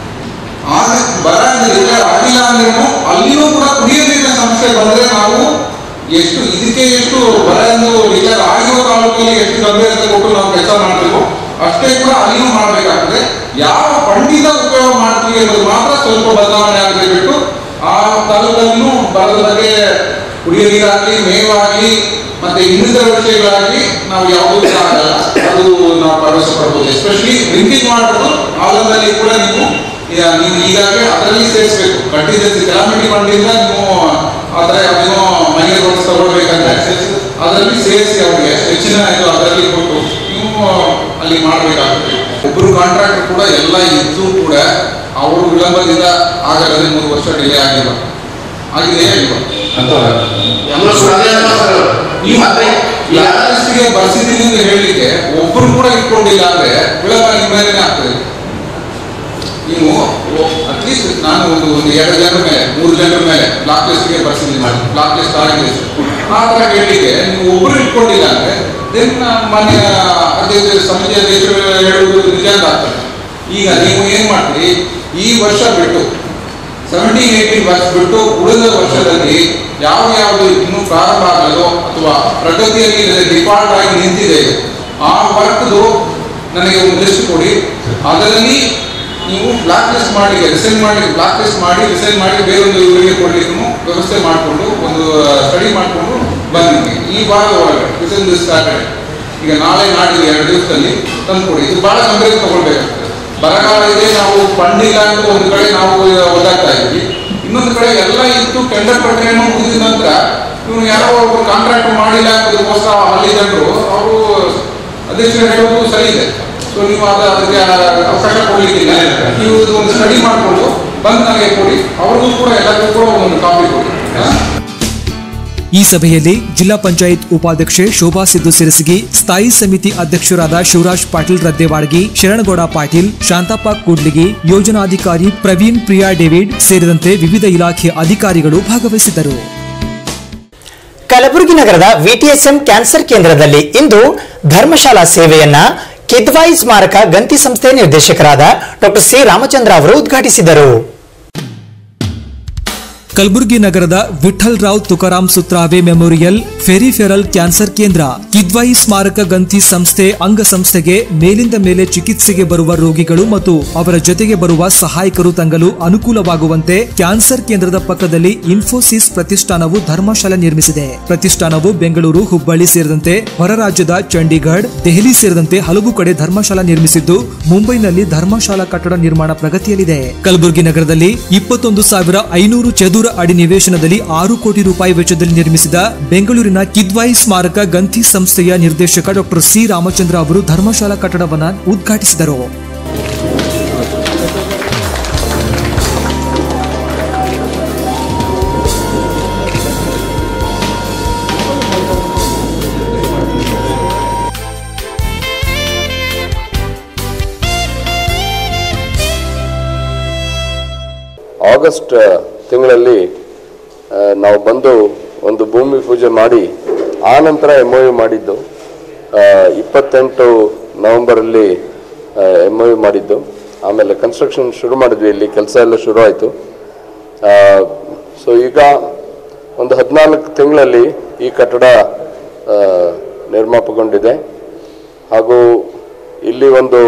ಆಗ ಬರ ಡಿಕ್ಲೇರ್ ಆಗಿಲ್ಲ ಅಂದ್ರೂ ಅಲ್ಲಿಯೂ ಕೂಡ ಕುಡಿಯೋ ನೀರಿನ ಸಮಸ್ಯೆ ಬಂದ್ರೆ ನಾವು ಎಷ್ಟು ಇದಕ್ಕೆ ಎಷ್ಟು ಬರ ಎಂದು ಡಿಕ್ಲೇರ್ ಆಗಿರೋ ತಾಲೂಕಲ್ಲಿ ಎಷ್ಟು ಗಂಭೀರತೆ ಕೊಟ್ಟು ನಾವು ಕೆಲಸ ಮಾಡಬೇಕು ಅಷ್ಟೇ ಕೂಡ ಅಲ್ಲಿಯೂ ಮಾಡಬೇಕಾಗ್ತದೆ ಯಾವ ಪಂಡಿತ ಉಪಯೋಗ ಮಾಡ್ತೀವಿ ಅನ್ನೋದು ಮಾತ್ರ ಸ್ವಲ್ಪ ಬದಲಾವಣೆ ಆಗದೆ ಬಿಟ್ಟು ಆ ತಲದಲ್ಲೂ ಬರದ ಬಗ್ಗೆ ಕುಡಿಯೋ ನೀರಾಗಲಿ ಮೇವಾಗಲಿ ಮತ್ತೆ ಇನ್ನಿತರ ವಿಷಯಗಳಾಗಲಿ ನಾವು ಯಾವುದೂ ಆಗಲ್ಲ ಅದು ನಾವು ಭರವಸೆ ಪಡ್ಬೋದು ಎಸ್ಪೆಷಲಿ ಡ್ರಿಂಕಿಂಗ್ ವಾಟರ್ ಹಾಲದಲ್ಲಿ ಕೂಡ ನೀವು ಈಗ- ನೀವು ಈಗಾಗಲೇ ಅದರಲ್ಲಿ ಸೇರಿಸಬೇಕು ಕಂಟಿಜೆನ್ಸಿ ಕೆಲಾಮಿಟಿ ಫಂಡಿಂದ ನೀವು ಆ ಥರ ಯಾವುದೇನೋ ಮೈನರ್ ರೋಡ್ಸ್ ತಗೊಳ್ಬೇಕಂದ್ರೆ ಅದರಲ್ಲಿ ಸೇರಿಸಿ ಅವರಿಗೆ ಹೆಚ್ಚಿನ ಇದು ಅದರಲ್ಲಿ ಕೊಟ್ಟು ನೀವು ಅಲ್ಲಿ ಮಾಡಬೇಕಾಗುತ್ತೆ ಒಬ್ಬರು ಕಾಂಟ್ರಾಕ್ಟರ್ ಕೂಡ ಎಲ್ಲ ಇದ್ದು ಕೂಡ ಅವರು ವಿಳಂಬದಿಂದ ಆಗಲ್ಲದೆ ಮೂರು ವರ್ಷ ಡಿಲೇ ಆಗಿಲ್ಲ ಆಗಿದೆಯಾ ಇಲ್ವಾ ನೀವು ಲಾಸ್ಟ್ಗೆ ಬರ್ಸಿದ್ದೀನಿ ಅಂತ ಹೇಳಲಿಕ್ಕೆ ಒಬ್ಬರು ಕೂಡ ಇಟ್ಕೊಂಡಿಲ್ಲ ಅಂದ್ರೆ ವಿಳಂಬ ನಿಮ್ಮ ಮೇಲೆನೇ ಆಗ್ತದೆ ನೀವು ಅಟ್ಲೀಸ್ಟ್ ನಾನು ಒಂದು ಒಂದು ಎರಡು ಜನರ ಮೇಲೆ ಮೂರು ಜನರ ಮೇಲೆ ಬ್ಲಾಕ್ ಲಿಸ್ಟ್ಗೆ ಬರ್ಸಿದ್ದೀನಿ ಬ್ಲಾಕ್ ಲಿಸ್ಟ್ ಆಗಿದೆ ಆ ಥರ ಹೇಳಲಿಕ್ಕೆ ನೀವು ಒಬ್ಬರು ಇಟ್ಕೊಂಡಿಲ್ಲ ಅಂದ್ರೆ ದೆನ್ ಮಾನ್ಯ ಅಧ್ಯಕ್ಷ ಸಮಿತಿ ಅಧ್ಯಕ್ಷರು ಹೇಳುವುದು ನಿಜ ಅಂತ ಆಗ್ತದೆ ಈಗ ನೀವು ಏನ್ ಮಾಡ್ತೀರಿ ಈ ವರ್ಷ ಬಿಟ್ಟು ಸೆವೆಂಟೀನ್ ಏಯ್ಟೀನ್ ವರ್ಷ ಬಿಟ್ಟು ಉಳಿದ ವರ್ಷದಲ್ಲಿ ಯಾವ ಯಾವುದು ಇನ್ನೂ ಪ್ರಾರಂಭ ಆಗಲೋ ಅಥವಾ ಪ್ರಗತಿಯಲ್ಲಿ ಡಿಫಾಲ್ಟ್ ಆಗಿ ನಿಂತಿದೆ ಆ ವರ್ಕ್ದು ನನಗೆ ಒಂದು ಲಿಸ್ಟ್ ಕೊಡಿ ಅದರಲ್ಲಿ ನೀವು ಬ್ಲಾಕ್ ಲಿಸ್ಟ್ ಮಾಡಿ ರಿಸೈನ್ ಮಾಡಿ ಬ್ಲಾಕ್ ಲಿಸ್ಟ್ ಮಾಡಿ ರಿಸೈನ್ ಮಾಡಿ ಬೇರೊಂದು ಇವರಿಗೆ ಕೊಡ್ಲಿಕ್ಕೂ ವ್ಯವಸ್ಥೆ ಮಾಡಿಕೊಂಡು ಒಂದು ಸ್ಟಡಿ ಮಾಡಿಕೊಂಡು ಬನ್ನಿ ಈ ವಾರದ ಒಳಗಡೆ ವಿಸಿನ್ ದಿಸ್ ಸ್ಯಾಟರ್ಡೆ ಈಗ ನಾಳೆ ನಾಡಿದ್ದು ಎರಡು ದಿವಸದಲ್ಲಿ ತಂದ್ಕೊಡಿ ಇದು ಬಹಳ ಗಂಭೀರ ತಗೊಳ್ಬೇಕಾಗ್ತದೆ ಬರಗಾಲ ಇದೆ ನಾವು ಫಂಡ್ ಇಲ್ಲ ಅಂತ ಒಂದು ಕಡೆ ನಾವು ಒದ್ದಾಡ್ತಾ ಇದ್ವಿ ಇನ್ನೊಂದು ಕಡೆ ಎಲ್ಲ ಇತ್ತು ಟೆಂಡರ್ ಪ್ರಕ್ರಿಯೆ ಮುಗಿದ ನಂತರ ಇವ್ರು ಯಾರೋ ಒಬ್ರು ಕಾಂಟ್ರಾಕ್ಟ್ ಮಾಡಿಲ್ಲ ಅನ್ನೋದಕ್ಕೋಸ್ಕರ ಹಳ್ಳಿ ಜನರು ಅವರು ಅಧ್ಯಕ್ಷರು ಹೇಳೋದು ಸರಿ ಇದೆ ಸೊ ನೀವು ಅದ ಅದಕ್ಕೆ ಅವಕಾಶ ಕೊಡ್ಲಿಕ್ಕಿಲ್ಲ ನೀವು ಇದು ಒಂದು ಸ್ಟಡಿ ಮಾಡಿಕೊಂಡು ಬಂದು ನನಗೆ ಕೊಡಿ ಅವ್ರಿಗೂ ಕೂಡ ಎಲ್ಲರಿಗೂ ಕೂಡ ಒಂದು ಕಾಪಿ ಕೊಡಿ ಹಾ? ಈ ಸಭೆಯಲ್ಲಿ ಜಿಲ್ಲಾ ಪಂಚಾಯತ್ ಉಪಾಧ್ಯಕ್ಷೆ ಶೋಭಾ ಸಿದ್ದು ಸಿರಸಗಿ ಸ್ಥಾಯಿ ಸಮಿತಿ ಅಧ್ಯಕ್ಷರಾದ ಶಿವರಾಜ್ ಪಾಟೀಲ್ ರದ್ದೆವಾಡಗಿ ಶರಣಗೌಡ ಪಾಟೀಲ್ ಶಾಂತಪ್ಪ ಕೂಡ್ಲಿಗಿ ಯೋಜನಾಧಿಕಾರಿ ಪ್ರವೀಣ್ ಪ್ರಿಯಾ ಡೇವಿಡ್ ಸೇರಿದಂತೆ ವಿವಿಧ ಇಲಾಖೆ ಅಧಿಕಾರಿಗಳು ಭಾಗವಹಿಸಿದ್ದರು ಕಲಬುರಗಿ ನಗರದ ವಿಟಿಎಸ್ಎಂ ಕ್ಯಾನ್ಸರ್ ಕೇಂದ್ರದಲ್ಲಿ ಇಂದು ಧರ್ಮಶಾಲಾ ಸೇವೆಯನ್ನ ಕಿದ್ವಾಯಿ ಸ್ಮಾರಕ ಗಂತಿ ಸಂಸ್ಥೆ ನಿರ್ದೇಶಕರಾದ ಡಾಕ್ಟರ್ ಸಿ ರಾಮಚಂದ್ರ ಅವರು ಉದ್ಘಾಟಿಸಿದರು ಕಲಬುರಗಿ ನಗರದ Vitthal Rao Tukaram Sutrave memorial peripheral cancer ಕೇಂದ್ರ ಕಿದ್ವಾಯಿ ಸ್ಮಾರಕ ಗಂತಿ ಸಂಸ್ಥೆ ಅಂಗಸಂಸ್ಥೆಗೆ ಮೇಲಿಂದ ಮೇಲೆ ಚಿಕಿತ್ಸೆಗೆ ಬರುವ ರೋಗಿಗಳು ಮತ್ತು ಅವರ ಜೊತೆಗೆ ಬರುವ ಸಹಾಯಕರು ತಂಗಲು ಅನುಕೂಲವಾಗುವಂತೆ ಕ್ಯಾನ್ಸರ್ ಕೇಂದ್ರದ ಪಕ್ಕದಲ್ಲಿ ಇನ್ಫೋಸಿಸ್ ಪ್ರತಿಷ್ಠಾನವು ಧರ್ಮಶಾಲೆ ನಿರ್ಮಿಸಿದೆ ಪ್ರತಿಷ್ಠಾನವು ಬೆಂಗಳೂರು ಹುಬ್ಬಳ್ಳಿ ಸೇರಿದಂತೆ ಹೊರ ರಾಜ್ಯದ ಚಂಡೀಗಢ ದೆಹಲಿ ಸೇರಿದಂತೆ ಹಲವು ಕಡೆ ಧರ್ಮಶಾಲಾ ನಿರ್ಮಿಸಿದ್ದು ಮುಂಬೈನಲ್ಲಿ ಧರ್ಮಶಾಲಾ ಕಟ್ಟಡ ನಿರ್ಮಾಣ ಪ್ರಗತಿಯಲ್ಲಿದೆ ಕಲಬುರಗಿ ನಗರದಲ್ಲಿ ಇಪ್ಪತ್ತೊಂದು ಸಾವಿರ ಐನೂರು ಚದುರ ಅಡಿ ನಿವೇಶನದಲ್ಲಿ ಆರು ಕೋಟಿ ರೂಪಾಯಿ ವೆಚ್ಚದಲ್ಲಿ ನಿರ್ಮಿಸಿದ ಬೆಂಗಳೂರಿನ ಕಿದ್ವಾಯಿ ಸ್ಮಾರಕ ಗಂಥಿ ಸಂಸ್ಥೆಯ ನಿರ್ದೇಶಕ ಡಾಕ್ಟರ್ ಸಿ ರಾಮಚಂದ್ರ ಅವರು ಧರ್ಮಶಾಲಾ ಕಟ್ಟಡವನ್ನು ಉದ್ಘಾಟಿಸಿದರು ಆಗಸ್ಟ್ ತಿಂಗಳಲ್ಲಿ ಆ, ನಾವು ಬಂದು ಒಂದು ಭೂಮಿ ಪೂಜೆ ಮಾಡಿ ಆ ನಂತರ ಎಮ್ ಒ ಯು ಮಾಡಿದ್ದು ಆ, ಇಪ್ಪತ್ತೆಂಟು ನವೆಂಬರಲ್ಲಿ ಎಮ್ ಒ ಯು ಮಾಡಿದ್ದು ಆಮೇಲೆ ಕನ್ಸ್ಟ್ರಕ್ಷನ್ ಶುರು ಮಾಡಿದ್ವಿ ಇಲ್ಲಿ ಕೆಲಸ ಎಲ್ಲ ಶುರು ಆಯಿತು ಸೊ ಈಗ ಒಂದು ಹದಿನಾಲ್ಕು ತಿಂಗಳಲ್ಲಿ ಈ ಕಟ್ಟಡ ಆ, ನಿರ್ಮಾಪಗೊಂಡಿದೆ ಹಾಗೂ ಇಲ್ಲಿ ಒಂದು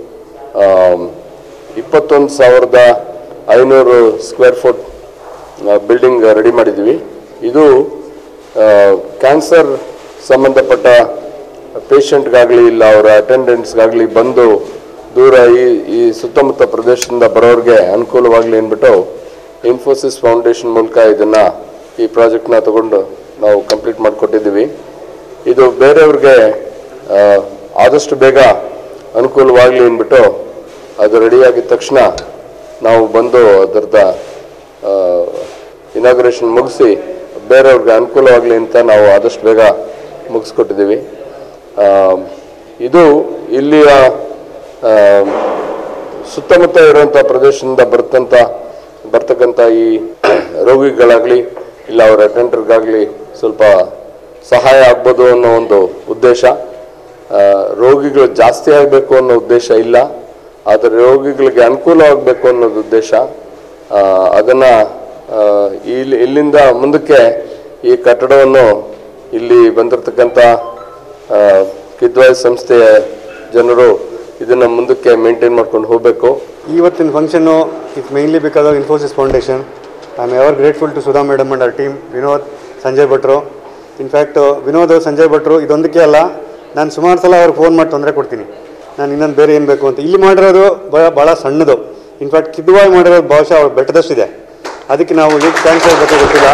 ಇಪ್ಪತ್ತೊಂದು ಸಾವಿರದ ಐನೂರು ಸ್ಕ್ವೇರ್ ಫುಟ್ ಬಿಲ್ಡಿಂಗ್ ರೆಡಿ ಮಾಡಿದ್ದೀವಿ ಇದು ಕ್ಯಾನ್ಸರ್ ಸಂಬಂಧಪಟ್ಟ ಪೇಷಂಟ್ಗಾಗಲಿ ಇಲ್ಲ ಅವರ ಅಟೆಂಡೆಂಟ್ಸ್ಗಾಗಲಿ ಬಂದು ದೂರ ಈ ಈ ಸುತ್ತಮುತ್ತ ಪ್ರದೇಶದಿಂದ ಬರೋರಿಗೆ ಅನುಕೂಲವಾಗಲಿ ಅಂದ್ಬಿಟ್ಟು ಇನ್ಫೋಸಿಸ್ ಫೌಂಡೇಶನ್ ಮೂಲಕ ಇದನ್ನು ಈ ಪ್ರಾಜೆಕ್ಟ್ನ ತಗೊಂಡು ನಾವು ಕಂಪ್ಲೀಟ್ ಮಾಡಿಕೊಟ್ಟಿದ್ದೀವಿ ಇದು ಬೇರೆಯವ್ರಿಗೆ ಆ, ಆದಷ್ಟು ಬೇಗ ಅನುಕೂಲವಾಗಲಿ ಅಂದ್ಬಿಟ್ಟು ಅದು ರೆಡಿಯಾಗಿದ ತಕ್ಷಣ ನಾವು ಬಂದು ಅದರದ ಇನಾಗ್ರೇಷನ್ ಮುಗಿಸಿ ಬೇರೆಯವ್ರಿಗೆ ಅನುಕೂಲವಾಗಲಿ ಅಂತ ನಾವು ಆದಷ್ಟು ಬೇಗ ಮುಗಿಸ್ಕೊಟ್ಟಿದ್ದೀವಿ ಆ, ಇದು ಇಲ್ಲಿಯ ಆ, ಸುತ್ತಮುತ್ತ ಇರುವಂಥ ಪ್ರದೇಶದಿಂದ ಬರ್ತಂಥ ಬರ್ತಕ್ಕಂಥ ಈ ರೋಗಿಗಳಾಗಲಿ ಇಲ್ಲ ಅವರ ಅಟೆಂಡರ್ಗಾಗಲಿ ಸ್ವಲ್ಪ ಸಹಾಯ ಆಗ್ಬೋದು ಅನ್ನೋ ಒಂದು ಉದ್ದೇಶ ಆ, ರೋಗಿಗಳು ಜಾಸ್ತಿ ಆಗಬೇಕು ಅನ್ನೋ ಉದ್ದೇಶ ಇಲ್ಲ ಆದರೆ ರೋಗಿಗಳಿಗೆ ಅನುಕೂಲ ಆಗಬೇಕು ಅನ್ನೋದು ಉದ್ದೇಶ ಆ, ಅದನ್ನ ಆ, ಇಲ್ಲಿ ಇಲ್ಲಿಂದ ಮುಂದಕ್ಕೆ ಈ ಕಟ್ಟಡವನ್ನು ಇಲ್ಲಿ ಬಂದಿರತಕ್ಕಂಥ ಆ, ಕಿದ್ವಾಯ್ ಸಂಸ್ಥೆಯ ಜನರು ಇದನ್ನು ಮುಂದಕ್ಕೆ ಮೇಂಟೈನ್ ಮಾಡ್ಕೊಂಡು ಹೋಗಬೇಕು ಇವತ್ತಿನ ಫಂಕ್ಷನ್ನು it's mainly because of Infosys foundation I am ever grateful to Sudha madam and our team Vinod Sanjay ಭಟ್ರು ಇನ್ಫ್ಯಾಕ್ಟ್ ವಿನೋದ್ ಸಂಜಯ್ ಭಟ್ರು ಇದೊಂದಕ್ಕೆ ಅಲ್ಲ ನಾನು ಸುಮಾರು ಸಲ ಅವ್ರಿಗೆ ಫೋನ್ ಮಾಡಿ ತೊಂದರೆ ಕೊಡ್ತೀನಿ ನಾನು ಇನ್ನೊಂದು ಬೇರೆ ಏನು ಬೇಕು ಅಂತ ಇಲ್ಲಿ ಮಾಡಿರೋದು ಭಾಳ ಭಾಳ ಸಣ್ಣದು ಇನ್ಫ್ಯಾಕ್ಟ್ ಕಿದ್ವಾಯ್ ಮಾಡಿರೋದು ಬಹುಶಃ ಅವ್ರ ಬೆಟ್ಟದಷ್ಟಿದೆ ಅದಕ್ಕೆ ನಾವು ಎಷ್ಟು ಥ್ಯಾಂಕ್ಸ್ ಹೇಳಬೇಕು ಗೊತ್ತಿಲ್ಲ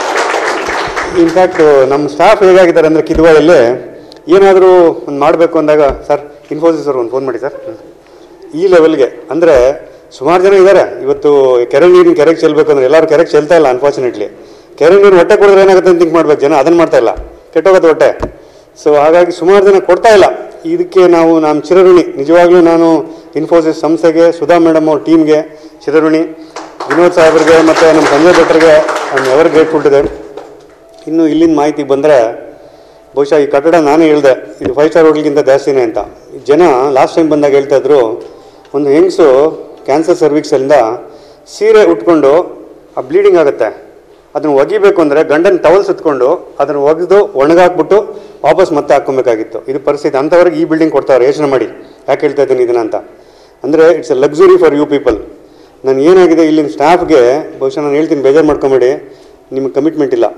ಇನ್ಫ್ಯಾಕ್ಟ್ ನಮ್ಮ ಸ್ಟಾಫ್ ಹೇಗಾಗಿದ್ದಾರೆ ಅಂದರೆ ಕಿದ್ವಾಯಲ್ಲಿ ಏನಾದರೂ ಒಂದು ಮಾಡಬೇಕು ಅಂದಾಗ ಸರ್ ಇನ್ಫೋಸಿಸ್ ಅವ್ರು ಒಂದು ಫೋನ್ ಮಾಡಿ ಸರ್ ಈ ಲೆವೆಲ್ಗೆ ಅಂದರೆ ಸುಮಾರು ಜನ ಇದ್ದಾರೆ ಇವತ್ತು ಕೆರೆ ನೀರಿನ ಕೆರೆಗೆ ಚೆಲ್ಲಬೇಕು ಅಂದ್ರೆ ಎಲ್ಲರೂ ಕೆರೆಗೆ ಚೆಲ್ತಾ ಇಲ್ಲ ಅನ್ಫಾರ್ಚುನೇಟ್ಲಿ ಕೆರೆ ನೀರು ಹೊಟ್ಟೆ ಕುಡಿದ್ರೆ ಏನಾಗುತ್ತೆ ಅಂತ ಥಿಂಕ್ ಮಾಡ್ಬೇಕು ಜನ ಅದನ್ನು ಮಾಡ್ತಾ ಇಲ್ಲ ಕೆಟ್ಟೋಗುತ್ತೆ ಹೊಟ್ಟೆ ಸೊ ಹಾಗಾಗಿ ಸುಮಾರು ಜನ ಕೊಡ್ತಾ ಇಲ್ಲ ಇದಕ್ಕೆ ನಾವು ನಮ್ಮ ಚಿರಋಣಿ ನಿಜವಾಗ್ಲೂ ನಾನು ಇನ್ಫೋಸಿಸ್ ಸಂಸ್ಥೆಗೆ ಸುಧಾ ಮೇಡಮ್ ಅವ್ರ ಟೀಮ್ಗೆ ಚಿರಋಣಿ ವಿನೋದ್ ಸಾಹೇಬ್ರಿಗೆ ಮತ್ತು ನಮ್ಮ ಸಂಜಯ್ ಭಟ್ರಿಗೆ I ever grateful to them ಇನ್ನು ಇಲ್ಲಿನ ಮಾಹಿತಿಗೆ ಬಂದರೆ ಬಹುಶಃ ಈ ಕಟ್ಟಡ ನಾನೇ ಹೇಳಿದೆ ಇದು ಫೈವ್ ಸ್ಟಾರ್ ಹೋಟ್ಲ್ಗಿಂತ ಜಾಸ್ತಿನೇ ಅಂತ ಜನ ಲಾಸ್ಟ್ ಟೈಮ್ ಬಂದಾಗ ಹೇಳ್ತಾ ಇದ್ರು ಒಂದು ಹೆಂಗಸು ಕ್ಯಾನ್ಸರ್ ಸರ್ವಿಕ್ಸಲ್ಲಿಂದ ಸೀರೆ ಉಟ್ಕೊಂಡು ಆ ಬ್ಲೀಡಿಂಗ್ ಆಗುತ್ತೆ ಅದನ್ನು ಒಗಿಬೇಕು ಅಂದರೆ ಗಂಡನ ಟವಲ್ ಸುತ್ಕೊಂಡು ಅದನ್ನು ಒಗೆದು ಒಣಗಾಕ್ಬಿಟ್ಟು ವಾಪಸ್ ಮತ್ತೆ ಹಾಕ್ಕೊಬೇಕಾಗಿತ್ತು ಇದು ಪರಿಸ್ಥಿತಿ ಅಂಥವ್ರಿಗೆ ಈ ಬಿಲ್ಡಿಂಗ್ ಕೊಡ್ತಾರೆ ಯೋಚನೆ ಮಾಡಿ ಯಾಕೆ ಹೇಳ್ತಾ ಇದ್ದೀನಿ ಇದನ್ನ ಅಂತ ಅಂದರೆ it's a luxury for you people ನಾನು ಏನಾಗಿದೆ ಇಲ್ಲಿನ ಸ್ಟಾಫ್ಗೆ ಬಹುಶಃ ನಾನು ಹೇಳ್ತೀನಿ ಬೇಜಾರು ಮಾಡ್ಕೊಂಬೇಡಿ ನಿಮಗೆ ಕಮಿಟ್ಮೆಂಟ್ ಇಲ್ಲ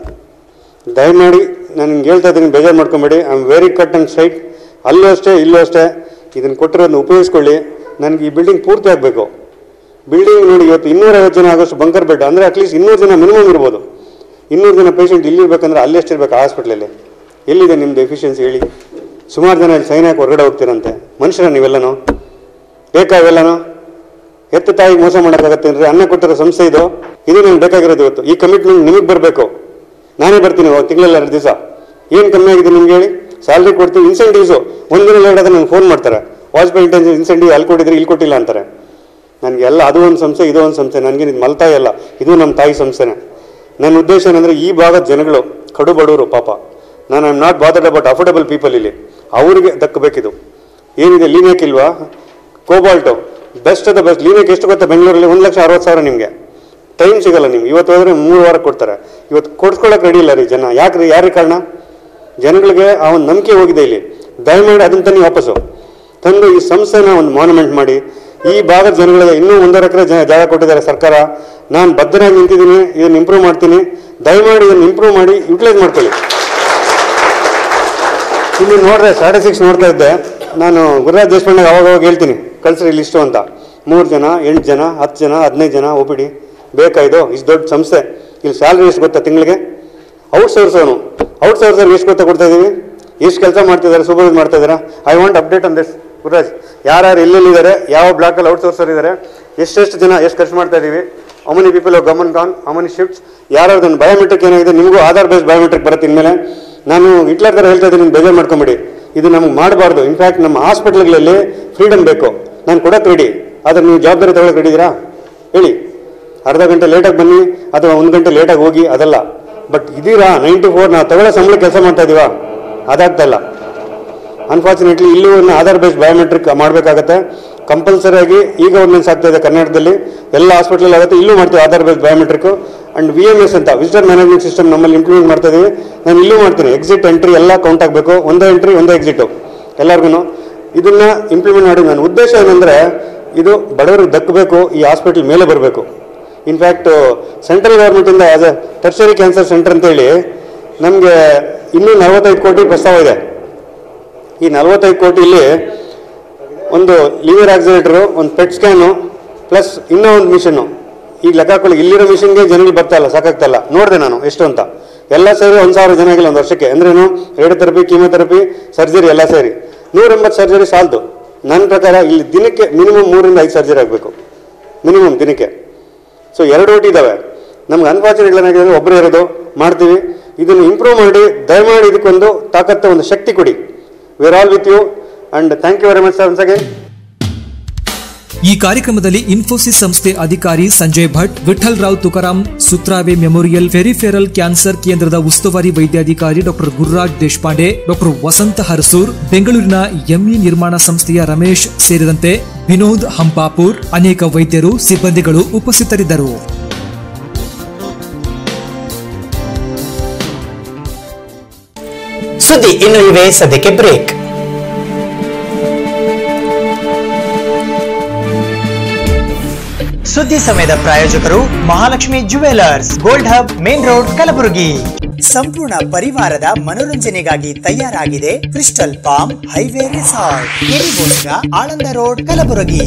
ದಯಮಾಡಿ ನಾನು ನಿಮ್ಗೆ ಹೇಳ್ತಾ ಇದ್ದೀನಿ ಬೇಜಾರು ಮಾಡ್ಕೊಂಬೇಡಿ I am very cut and straight ಅಲ್ಲೂ ಅಷ್ಟೇ ಇಲ್ಲೂ ಅಷ್ಟೇ ಇದನ್ನು ಕೊಟ್ಟಿರೋದನ್ನ ಉಪಯೋಗಿಸ್ಕೊಳ್ಳಿ ನನಗೆ ಈ ಬಿಲ್ಡಿಂಗ್ ಪೂರ್ತಿ ಆಗಬೇಕು ಬಿಲ್ಡಿಂಗ್ ನೋಡಿ ಇವತ್ತು ಇನ್ನೂರೈವತ್ತು ಜನ ಆಗೋಷ್ಟು ಬಂಕರ್ ಬೆಡ್ ಅಂದರೆ ಅಟ್ಲೀಸ್ಟ್ ಇನ್ನೂರು ಜನ ಮಿನಿಮಮ್ ಇರ್ಬೋದು ಇನ್ನೂರು ಜನ ಪೇಷಂಟ್ ಇಲ್ಲಿ ಇರ್ಬೇಕಂದ್ರೆ ಅಲ್ಲಿ ಎಷ್ಟಿರ್ಬೇಕು ಹಾಸ್ಪಿಟ್ಲಲ್ಲಿ ಎಲ್ಲಿದೆ ನಿಮ್ಮದು ಎಫಿಷಿಯನ್ಸಿ ಹೇಳಿ ಸುಮಾರು ಜನ ಇಲ್ಲಿ ಸೈನ್ ಹಾಕಿ ಹೊರಗಡೆ ಹೋಗ್ತೀರಂತೆ ಮನುಷ್ಯರ ನೀವೆಲ್ಲನೂ ಬೇಕಾ ಇವೆಲ್ಲನೂ ಎತ್ತು ತಾಯಿಗೆ ಮೋಸ ಮಾಡೋಕ್ಕಾಗತ್ತೆ ಅಂದರೆ ಅನ್ನ ಕೊಟ್ಟಿರೋ ಸಂಸ್ಥೆ ಇದು ಇದು ನನಗೆ ಬೇಕಾಗಿರೋದು ಇವತ್ತು ಈ ಕಮಿಟ್ಮೆಂಟ್ ನಿಮಗೆ ಬರಬೇಕು ನಾನೇ ಬರ್ತೀನಿ ತಿಂಗಳಲ್ಲಿ ಎರಡು ದಿವಸ ಏನು ಕಮ್ಮಿ ಆಗಿದೆ ನಿಮ್ಗೆ ಹೇಳಿ ಸ್ಯಾಲ್ರಿ ಕೊಡ್ತೀನಿ ಇನ್ಸೆಂಟಿವ್ಸು ಒಂದಿನ ಲೇಟ್ ಆದ್ರೆ ನಂಗೆ ಫೋನ್ ಮಾಡ್ತಾರೆ ವಾಜ್ಪೇಯಿ ಇಂಟೆನ್ಸ್ ಇನ್ಸೆಂಟಿವ್ ಅಲ್ಲಿ ಕೊಟ್ಟಿದ್ರೆ ಇಲ್ಲಿ ಕೊಟ್ಟಿಲ್ಲ ಅಂತಾರೆ ನನಗೆ ಎಲ್ಲ ಅದು ಒಂದು ಸಂಸ್ಥೆ ಇದು ಒಂದು ಸಂಸ್ಥೆ ನನಗೆ ಇದು ಮಲ್ತಾಯಿ ಅಲ್ಲ ಇದು ನಮ್ಮ ತಾಯಿ ಸಂಸ್ಥೆನೇ ನನ್ನ ಉದ್ದೇಶ ಏನಂದರೆ ಈ ಭಾಗದ ಜನಗಳು ಕಡು ಬಡವರು ಪಾಪ ನಾನು I am not bothered about affordable people ಇಲ್ಲಿ ಅವರಿಗೆ ದಕ್ಕಬೇಕಿದು ಏನಿದೆ ಲೀನೇಕ್ ಇಲ್ವಾ cobalt best of the best linac ಎಷ್ಟು ಗೊತ್ತಾ ಬೆಂಗಳೂರಲ್ಲಿ ಒಂದು ಲಕ್ಷ ಅರವತ್ತು ಸಾವಿರ ನಿಮಗೆ ಟೈಮ್ ಸಿಗಲ್ಲ ನಿಮ್ಗೆ ಇವತ್ತು ಹೋದ್ರೆ ಮೂರು ವಾರ ಕೊಡ್ತಾರೆ ಇವತ್ತು ಕೊಡ್ಸ್ಕೊಳಕ್ಕೆ ರೆಡಿ ಇಲ್ಲ ರೀ ಜನ ಯಾಕೆ ರೀ ಯಾರಿಗೆ ಕಾರಣ ಜನಗಳಿಗೆ ಆ ಒಂದು ನಂಬಿಕೆ ಹೋಗಿದೆ ಇಲ್ಲಿ ದಯಮಾಡಿ ಅದನ್ನ ತನ್ನಿ ವಾಪಸ್ಸು ತಂದು ಈ ಸಂಸ್ಥೆನ ಒಂದು ಮಾನ್ಯುಮೆಂಟ್ ಮಾಡಿ ಈ ಭಾಗದ ಜನಗಳಿಗೆ ಇನ್ನೂ ಒಂದೂವರೆ ಎಕರೆ ಜ- ಜಾಗ ಕೊಟ್ಟಿದ್ದಾರೆ ಸರ್ಕಾರ ನಾನು ಬದ್ಧನಾಗಿ ನಿಂತಿದ್ದೀನಿ ಇದನ್ನು ಇಂಪ್ರೂವ್ ಮಾಡ್ತೀನಿ ದಯಮಾಡಿ ಇದನ್ನು ಇಂಪ್ರೂವ್ ಮಾಡಿ ಯುಟಿಲೈಸ್ ಮಾಡ್ಕೊಳ್ಳಿ ಇಲ್ಲಿ ನೋಡಿದ್ರೆ ಸಾಡೆ ಸಿಕ್ಸ್ ನೋಡ್ತಾ ಇದ್ದೆ ನಾನು ಗುರುರಾಜ್ ದೇಶಪಾಂಡೆ ಅವಾಗ ಅವಾಗ ಹೇಳ್ತೀನಿ ಕಳ್ಸ್ರಿ ಲಿಸ್ಟು ಅಂತ ಮೂರು ಜನ ಎಂಟು ಜನ ಹತ್ತು ಜನ ಹದಿನೈದು ಜನ ಒಬಿಡಿ ಬೇಕಾ ಇದು ಇಷ್ಟು ದೊಡ್ಡ ಸಂಸ್ಥೆ ಇಲ್ಲಿ ಸ್ಯಾಲ್ರಿ ಎಷ್ಟು ಗೊತ್ತಾ ತಿಂಗಳಿಗೆ ಔಟ್ ಸೋರ್ಸ್ ಅವನು ಔಟ್ ಸೋರ್ಸರ್ ಎಷ್ಟು ಗೊತ್ತಾ ಕೊಡ್ತಾ ಇದೀವಿ ಎಷ್ಟು ಕೆಲಸ ಮಾಡ್ತಿದ್ದಾರೆ ಸೂಪರ್ವೈಸ್ ಮಾಡ್ತಾ ಇದ್ದಾರೆ I want update on this Gururaj ಯಾರ್ಯಾರು ಎಲ್ಲೆಲ್ಲಿದ್ದಾರೆ ಯಾವ ಬ್ಲಾಕಲ್ಲಿ ಔಟ್ ಸೋರ್ಸರ್ ಇದ್ದಾರೆ ಎಷ್ಟೆಷ್ಟು ಜನ ಎಷ್ಟು ಖರ್ಚು ಮಾಡ್ತಾ ಇದ್ದೀವಿ ಅಮನಿ ಪೀಪಲ್ ಗಮನ್ ಕಾನ್ ಅಮನಿ ಶಿಫ್ಟ್ಸ್ ಯಾರ್ಯಾರು ಬಯೋಮೆಟ್ರಿಕ್ ಏನಾಗಿದೆ ನಿಮಗೂ ಆಧಾರ್ ಬೇಸ್ ಬಯೋಮೆಟ್ರಿಕ್ ಬರುತ್ತೆ ಇನ್ಮೇಲೆ ನಾನು ಹಿಟ್ಲರ್ ಥರ ಹೇಳ್ತಾ ಇದ್ದೀನಿ ಬೇಜಾರು ಮಾಡ್ಕೊಂಬಿಡಿ ಇದು ನಮ್ಗೆ ಮಾಡಬಾರ್ದು ಇನ್ಫ್ಯಾಕ್ಟ್ ನಮ್ಮ ಹಾಸ್ಪಿಟ್ಲ್ಗಳಲ್ಲಿ ಫ್ರೀಡಮ್ ಬೇಕು ನಾನು ಕೊಡೋಕೆ ರೆಡಿ ಆದರೆ ನೀವು ಜವಾಬ್ದಾರಿ ತಗೊಳಕ್ಕೆ ರೆಡಿ ಇದ್ದೀರಾ ಹೇಳಿ ಅರ್ಧ ಗಂಟೆ ಲೇಟಾಗಿ ಬನ್ನಿ ಅಥವಾ ಒಂದು ಗಂಟೆ ಲೇಟಾಗಿ ಹೋಗಿ ಅದಲ್ಲ ಬಟ್ ಇದೀರಾ ನೈನ್ ಟು ಫೋರ್ ನಾವು ತಗೊಳ್ಳೋ ಸಂಬಳ ಕೆಲಸ ಮಾಡ್ತಾ ಇದೀವಾ ಅದಾಗ್ತಾ ಇಲ್ಲ ಅನ್ಫಾರ್ಚುನೇಟ್ಲಿ ಇಲ್ಲೂ ಒಂದು ಆಧಾರ್ ಬೇಸ್ ಬಯೋಮೆಟ್ರಿಕ್ ಮಾಡಬೇಕಾಗತ್ತೆ ಕಂಪಲ್ಸರಿ ಆಗಿ ಈಗ ಒಂದೊಂದು ಆಗ್ತಾ ಇದೆ ಕರ್ನಾಟಕದಲ್ಲಿ ಎಲ್ಲ ಹಾಸ್ಪಿಟಲ್ ಆಗುತ್ತೆ ಇಲ್ಲೂ ಮಾಡ್ತೀವಿ Aadhaar base biometric and V M S ಅಂತ ವಿಸಿಟರ್ ಮ್ಯಾನೇಜ್ಮೆಂಟ್ ಸಿಸ್ಟಮ್ ನಮ್ಮಲ್ಲಿ ಇಂಪ್ಲಿಮೆಂಟ್ ಮಾಡ್ತಾ ಇದೀವಿ ನಾನು ಇಲ್ಲೂ ಮಾಡ್ತೀನಿ ಎಕ್ಸಿಟ್ ಎಂಟ್ರಿ ಎಲ್ಲ ಕೌಂಟ್ ಆಗಬೇಕು ಒಂದೇ ಎಂಟ್ರಿ ಒಂದೇ ಎಕ್ಸಿಟು ಎಲ್ಲರಿಗೂ ಇದನ್ನ ಇಂಪ್ಲಿಮೆಂಟ್ ಮಾಡಿ ನನ್ನ ಉದ್ದೇಶ ಏನಂದ್ರೆ ಇದು ಬಡವರಿಗೆ ದಕ್ಕಬೇಕು ಈ ಹಾಸ್ಪಿಟಲ್ ಮೇಲೆ ಬರಬೇಕು ಇನ್ಫ್ಯಾಕ್ಟ್ ಸೆಂಟ್ರಲ್ ಗೌರ್ಮೆಂಟಿಂದ as a tertiary cancer centre ಅಂತೇಳಿ ನಮಗೆ ಇನ್ನೂ ನಲವತ್ತೈದು ಕೋಟಿ ಪ್ರಸ್ತಾವ ಇದೆ ಈ ನಲವತ್ತೈದು ಕೋಟಿಲಿ ಒಂದು ಲಿವರ್ ಆಕ್ಸಿಲೇಟರು ಒಂದು ಪೆಟ್ ಸ್ಕ್ಯಾನು ಪ್ಲಸ್ ಇನ್ನೂ ಒಂದು ಮಿಷನ್ನು ಈಗ ಲೆಕ್ಕ ಹಾಕೊಳ್ಳಿ ಇಲ್ಲಿರೋ ಮಿಷನ್ಗೆ ಜನಗಳು ಬರ್ತಾ ಇಲ್ಲ ಸಾಕಾಗ್ತಾ ಇಲ್ಲ ನೋಡಿದೆ ನಾನು ಎಷ್ಟು ಅಂತ ಎಲ್ಲ ಸೇರಿ ಒಂದು ಸಾವಿರ ಜನ ಆಗಿಲ್ಲ ಒಂದು ವರ್ಷಕ್ಕೆ ಅಂದ್ರೇನು ರೇಡಿಯೋಥೆರಪಿ ಕೀಮೋಥೆರಪಿ ಸರ್ಜರಿ ಎಲ್ಲ ಸೇರಿ ನೂರ ಎಂಬತ್ತು ಸರ್ಜರಿ ಸಾಲದು ನನ್ನ ಪ್ರಕಾರ ಇಲ್ಲಿ ದಿನಕ್ಕೆ ಮಿನಿಮಮ್ ಮೂರಿಂದ ಐದು ಸರ್ಜರಿ ಆಗಬೇಕು ಮಿನಿಮಮ್ ದಿನಕ್ಕೆ ಸೊ ಎರಡು ಓಟಿ ಇದ್ದಾವೆ ನಮ್ಗೆ ಅನ್ಫಾರ್ಚುನೇಟ್ ಏನಾಗಿದೆ ಒಬ್ಬರೇ ಇರೋದು ಮಾಡ್ತೀವಿ ಇದನ್ನು ಇಂಪ್ರೂವ್ ಮಾಡಿ ದಯಮಾಡಿ ಇದಕ್ಕೊಂದು ತಾಕತ್ತ ಒಂದು ಶಕ್ತಿ ಕೊಡಿ we are all with you and thank you very much sir once again ಈ ಕಾರ್ಯಕ್ರಮದಲ್ಲಿ ಇನ್ಫೋಸಿಸ್ ಸಂಸ್ಥೆ ಅಧಿಕಾರಿ Sanjay Bhat Vitthal Rao Tukaram Sutrave memorial peripheral cancer ಕೇಂದ್ರದ ಉಸ್ತುವಾರಿ ವೈದ್ಯಾಧಿಕಾರಿ ಡಾಕ್ಟರ್ ಗುರುರಾಜ್ ದೇಶಪಾಂಡೆ ಡಾಕ್ಟರ್ ವಸಂತ ಹರಸೂರ್ ಬೆಂಗಳೂರಿನ ಎಂಇ ನಿರ್ಮಾಣ ಸಂಸ್ಥೆಯ ರಮೇಶ್ ಸೇರಿದಂತೆ ವಿನೋದ್ ಹಂಪಾಪುರ್ ಅನೇಕ ವೈದ್ಯರು ಸಿಬ್ಬಂದಿಗಳು ಉಪಸ್ಥಿತರಿದ್ದರು ಸುದ್ದಿ ಇನ್ನು ಇವೆ ಸದ್ಯಕ್ಕೆ ಬ್ರೇಕ್ ಸುದ್ದಿ ಸಮಯದ ಪ್ರಾಯೋಜಕರು Mahalakshmi jewellers gold hub main road Kalaburagi ಸಂಪೂರ್ಣ ಪರಿವಾರದ ಮನೋರಂಜನೆಗಾಗಿ ತಯಾರಾಗಿದೆ ಕ್ರಿಸ್ಟಲ್ ಪಾಮ್ ಹೈವೇ ರೆಸಾರ್ಟ್ ಕೆರಿಗೋಸ್ಗ ಆಳಂದ ರೋಡ್ ಕಲಬುರಗಿ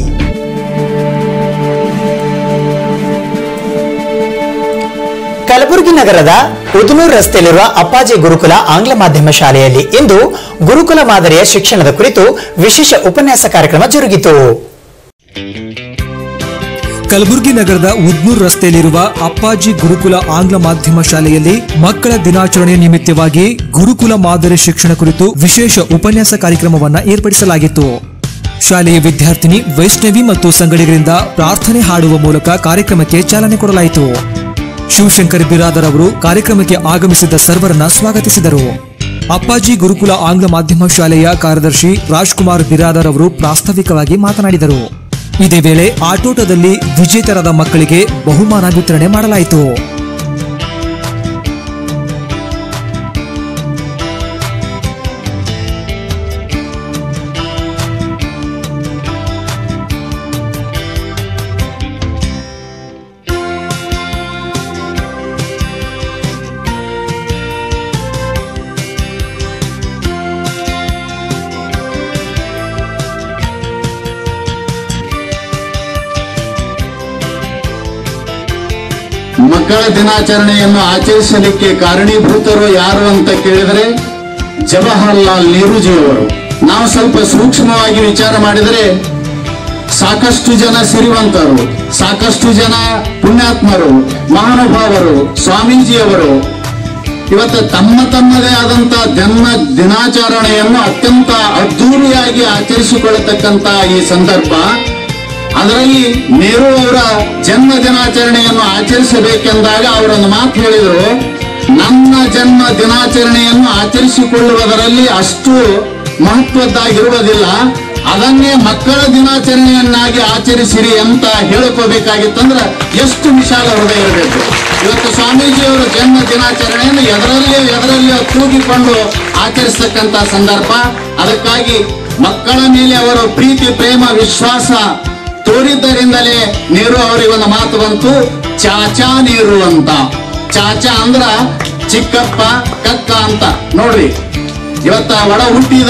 ಕಲಬುರಗಿ ನಗರದ ಉದನೂರು ರಸ್ತೆಯಲ್ಲಿರುವ ಅಪ್ಪಾಜಿ ಗುರುಕುಲ ಆಂಗ್ಲ ಮಾಧ್ಯಮ ಶಾಲೆಯಲ್ಲಿ ಇಂದು ಗುರುಕುಲ ಮಾದರಿಯ ಶಿಕ್ಷಣದ ಕುರಿತು ವಿಶೇಷ ಉಪನ್ಯಾಸ ಕಾರ್ಯಕ್ರಮ ಜರುಗಿತು ಕಲಬುರಗಿ ನಗರದ ಉದ್ನೂರ್ ರಸ್ತೆಯಲ್ಲಿರುವ ಅಪ್ಪಾಜಿ ಗುರುಕುಲ ಆಂಗ್ಲ ಮಾಧ್ಯಮ ಶಾಲೆಯಲ್ಲಿ ಮಕ್ಕಳ ದಿನಾಚರಣೆ ನಿಮಿತ್ತವಾಗಿ ಗುರುಕುಲ ಮಾದರಿ ಶಿಕ್ಷಣ ಕುರಿತು ವಿಶೇಷ ಉಪನ್ಯಾಸ ಕಾರ್ಯಕ್ರಮವನ್ನ ಏರ್ಪಡಿಸಲಾಗಿತ್ತು ಶಾಲೆಯ ವಿದ್ಯಾರ್ಥಿನಿ ವೈಷ್ಣವಿ ಮತ್ತು ಸಂಗಡಿಗರಿಂದ ಪ್ರಾರ್ಥನೆ ಹಾಡುವ ಮೂಲಕ ಕಾರ್ಯಕ್ರಮಕ್ಕೆ ಚಾಲನೆ ಕೊಡಲಾಯಿತು ಶಿವಶಂಕರ್ ಬಿರಾದರ್ ಅವರು ಕಾರ್ಯಕ್ರಮಕ್ಕೆ ಆಗಮಿಸಿದ ಸರ್ವರನ್ನ ಸ್ವಾಗತಿಸಿದರು ಅಪ್ಪಾಜಿ ಗುರುಕುಲ ಆಂಗ್ಲ ಮಾಧ್ಯಮ ಶಾಲೆಯ ಕಾರ್ಯದರ್ಶಿ ರಾಜ್ಕುಮಾರ್ ಬಿರಾದರ್ ಅವರು ಪ್ರಾಸ್ತಾವಿಕವಾಗಿ ಮಾತನಾಡಿದರು ಇದೇ ವೇಳೆ ಆಟೋಟದಲ್ಲಿ ವಿಜೇತರಾದ ಮಕ್ಕಳಿಗೆ ಬಹುಮಾನ ವಿತರಣೆ ಮಾಡಲಾಯಿತು ಮಕ್ಕಳ ದಿನಾಚರಣೆಯನ್ನು ಆಚರಿಸಲಿಕ್ಕೆ ಕಾರಣೀಭೂತರು ಯಾರು ಅಂತ ಕೇಳಿದರೆ ಜವಾಹರ್ಲಾಲ್ ನೆಹರೂಜಿಯವರು ನಾವು ಸ್ವಲ್ಪ ಸೂಕ್ಷ್ಮವಾಗಿ ವಿಚಾರ ಮಾಡಿದರೆ ಸಾಕಷ್ಟು ಜನ ಸಿರಿವಂತರು ಸಾಕಷ್ಟು ಜನ ಪುಣ್ಯಾತ್ಮರು ಮಹಾನುಭಾವರು ಸ್ವಾಮೀಜಿಯವರು ಇವತ್ತು ತಮ್ಮ ತಮ್ಮದೇ ಆದಂತ ಜನ್ಮ ದಿನಾಚರಣೆಯನ್ನು ಅತ್ಯಂತ ಅದ್ಧೂರಿಯಾಗಿ ಆಚರಿಸಿಕೊಳ್ಳತಕ್ಕಂತ ಈ ಸಂದರ್ಭ ಅದರಲ್ಲಿ ನೆಹರು ಅವರ ಜನ್ಮ ದಿನಾಚರಣೆಯನ್ನು ಆಚರಿಸಬೇಕೆಂದಾಗ ಅವರೊಂದು ಮಾತು ಹೇಳಿದರು ನನ್ನ ಜನ್ಮ ದಿನಾಚರಣೆಯನ್ನು ಆಚರಿಸಿಕೊಳ್ಳುವುದರಲ್ಲಿ ಅಷ್ಟು ಮಹತ್ವದ್ದಾಗಿರುವುದಿಲ್ಲ ಅದನ್ನೇ ಮಕ್ಕಳ ದಿನಾಚರಣೆಯನ್ನಾಗಿ ಆಚರಿಸಿರಿ ಅಂತ ಹೇಳ್ಕೋಬೇಕಾಗಿತ್ತಂದ್ರ ಎಷ್ಟು ವಿಶಾಲ ಹೃದಯ ಇರಬೇಕು ಇವತ್ತು ಸ್ವಾಮೀಜಿಯವರ ಜನ್ಮ ದಿನಾಚರಣೆಯನ್ನು ಎದರಲ್ಲಿಯೋ ಎದರಲ್ಲಿಯೋ ತೂಗಿಕೊಂಡು ಆಚರಿಸ್ತಕ್ಕಂತ ಸಂದರ್ಭ ಅದಕ್ಕಾಗಿ ಮಕ್ಕಳ ಮೇಲೆ ಅವರ ಪ್ರೀತಿ ಪ್ರೇಮ ವಿಶ್ವಾಸ ತೋರಿದ್ದರಿಂದಲೇ ನೀರು ಅವರಿಗೆ ಒಂದು ಮಾತು ಬಂತು ಚಾಚಾ ನೀರು ಅಂತ ಚಾಚಾ ಅಂದ್ರ ಚಿಕ್ಕಪ್ಪ ಕಕ್ಕ ಅಂತ ನೋಡ್ರಿ ಇವತ್ತ ಒಡ ಹುಟ್ಟಿದ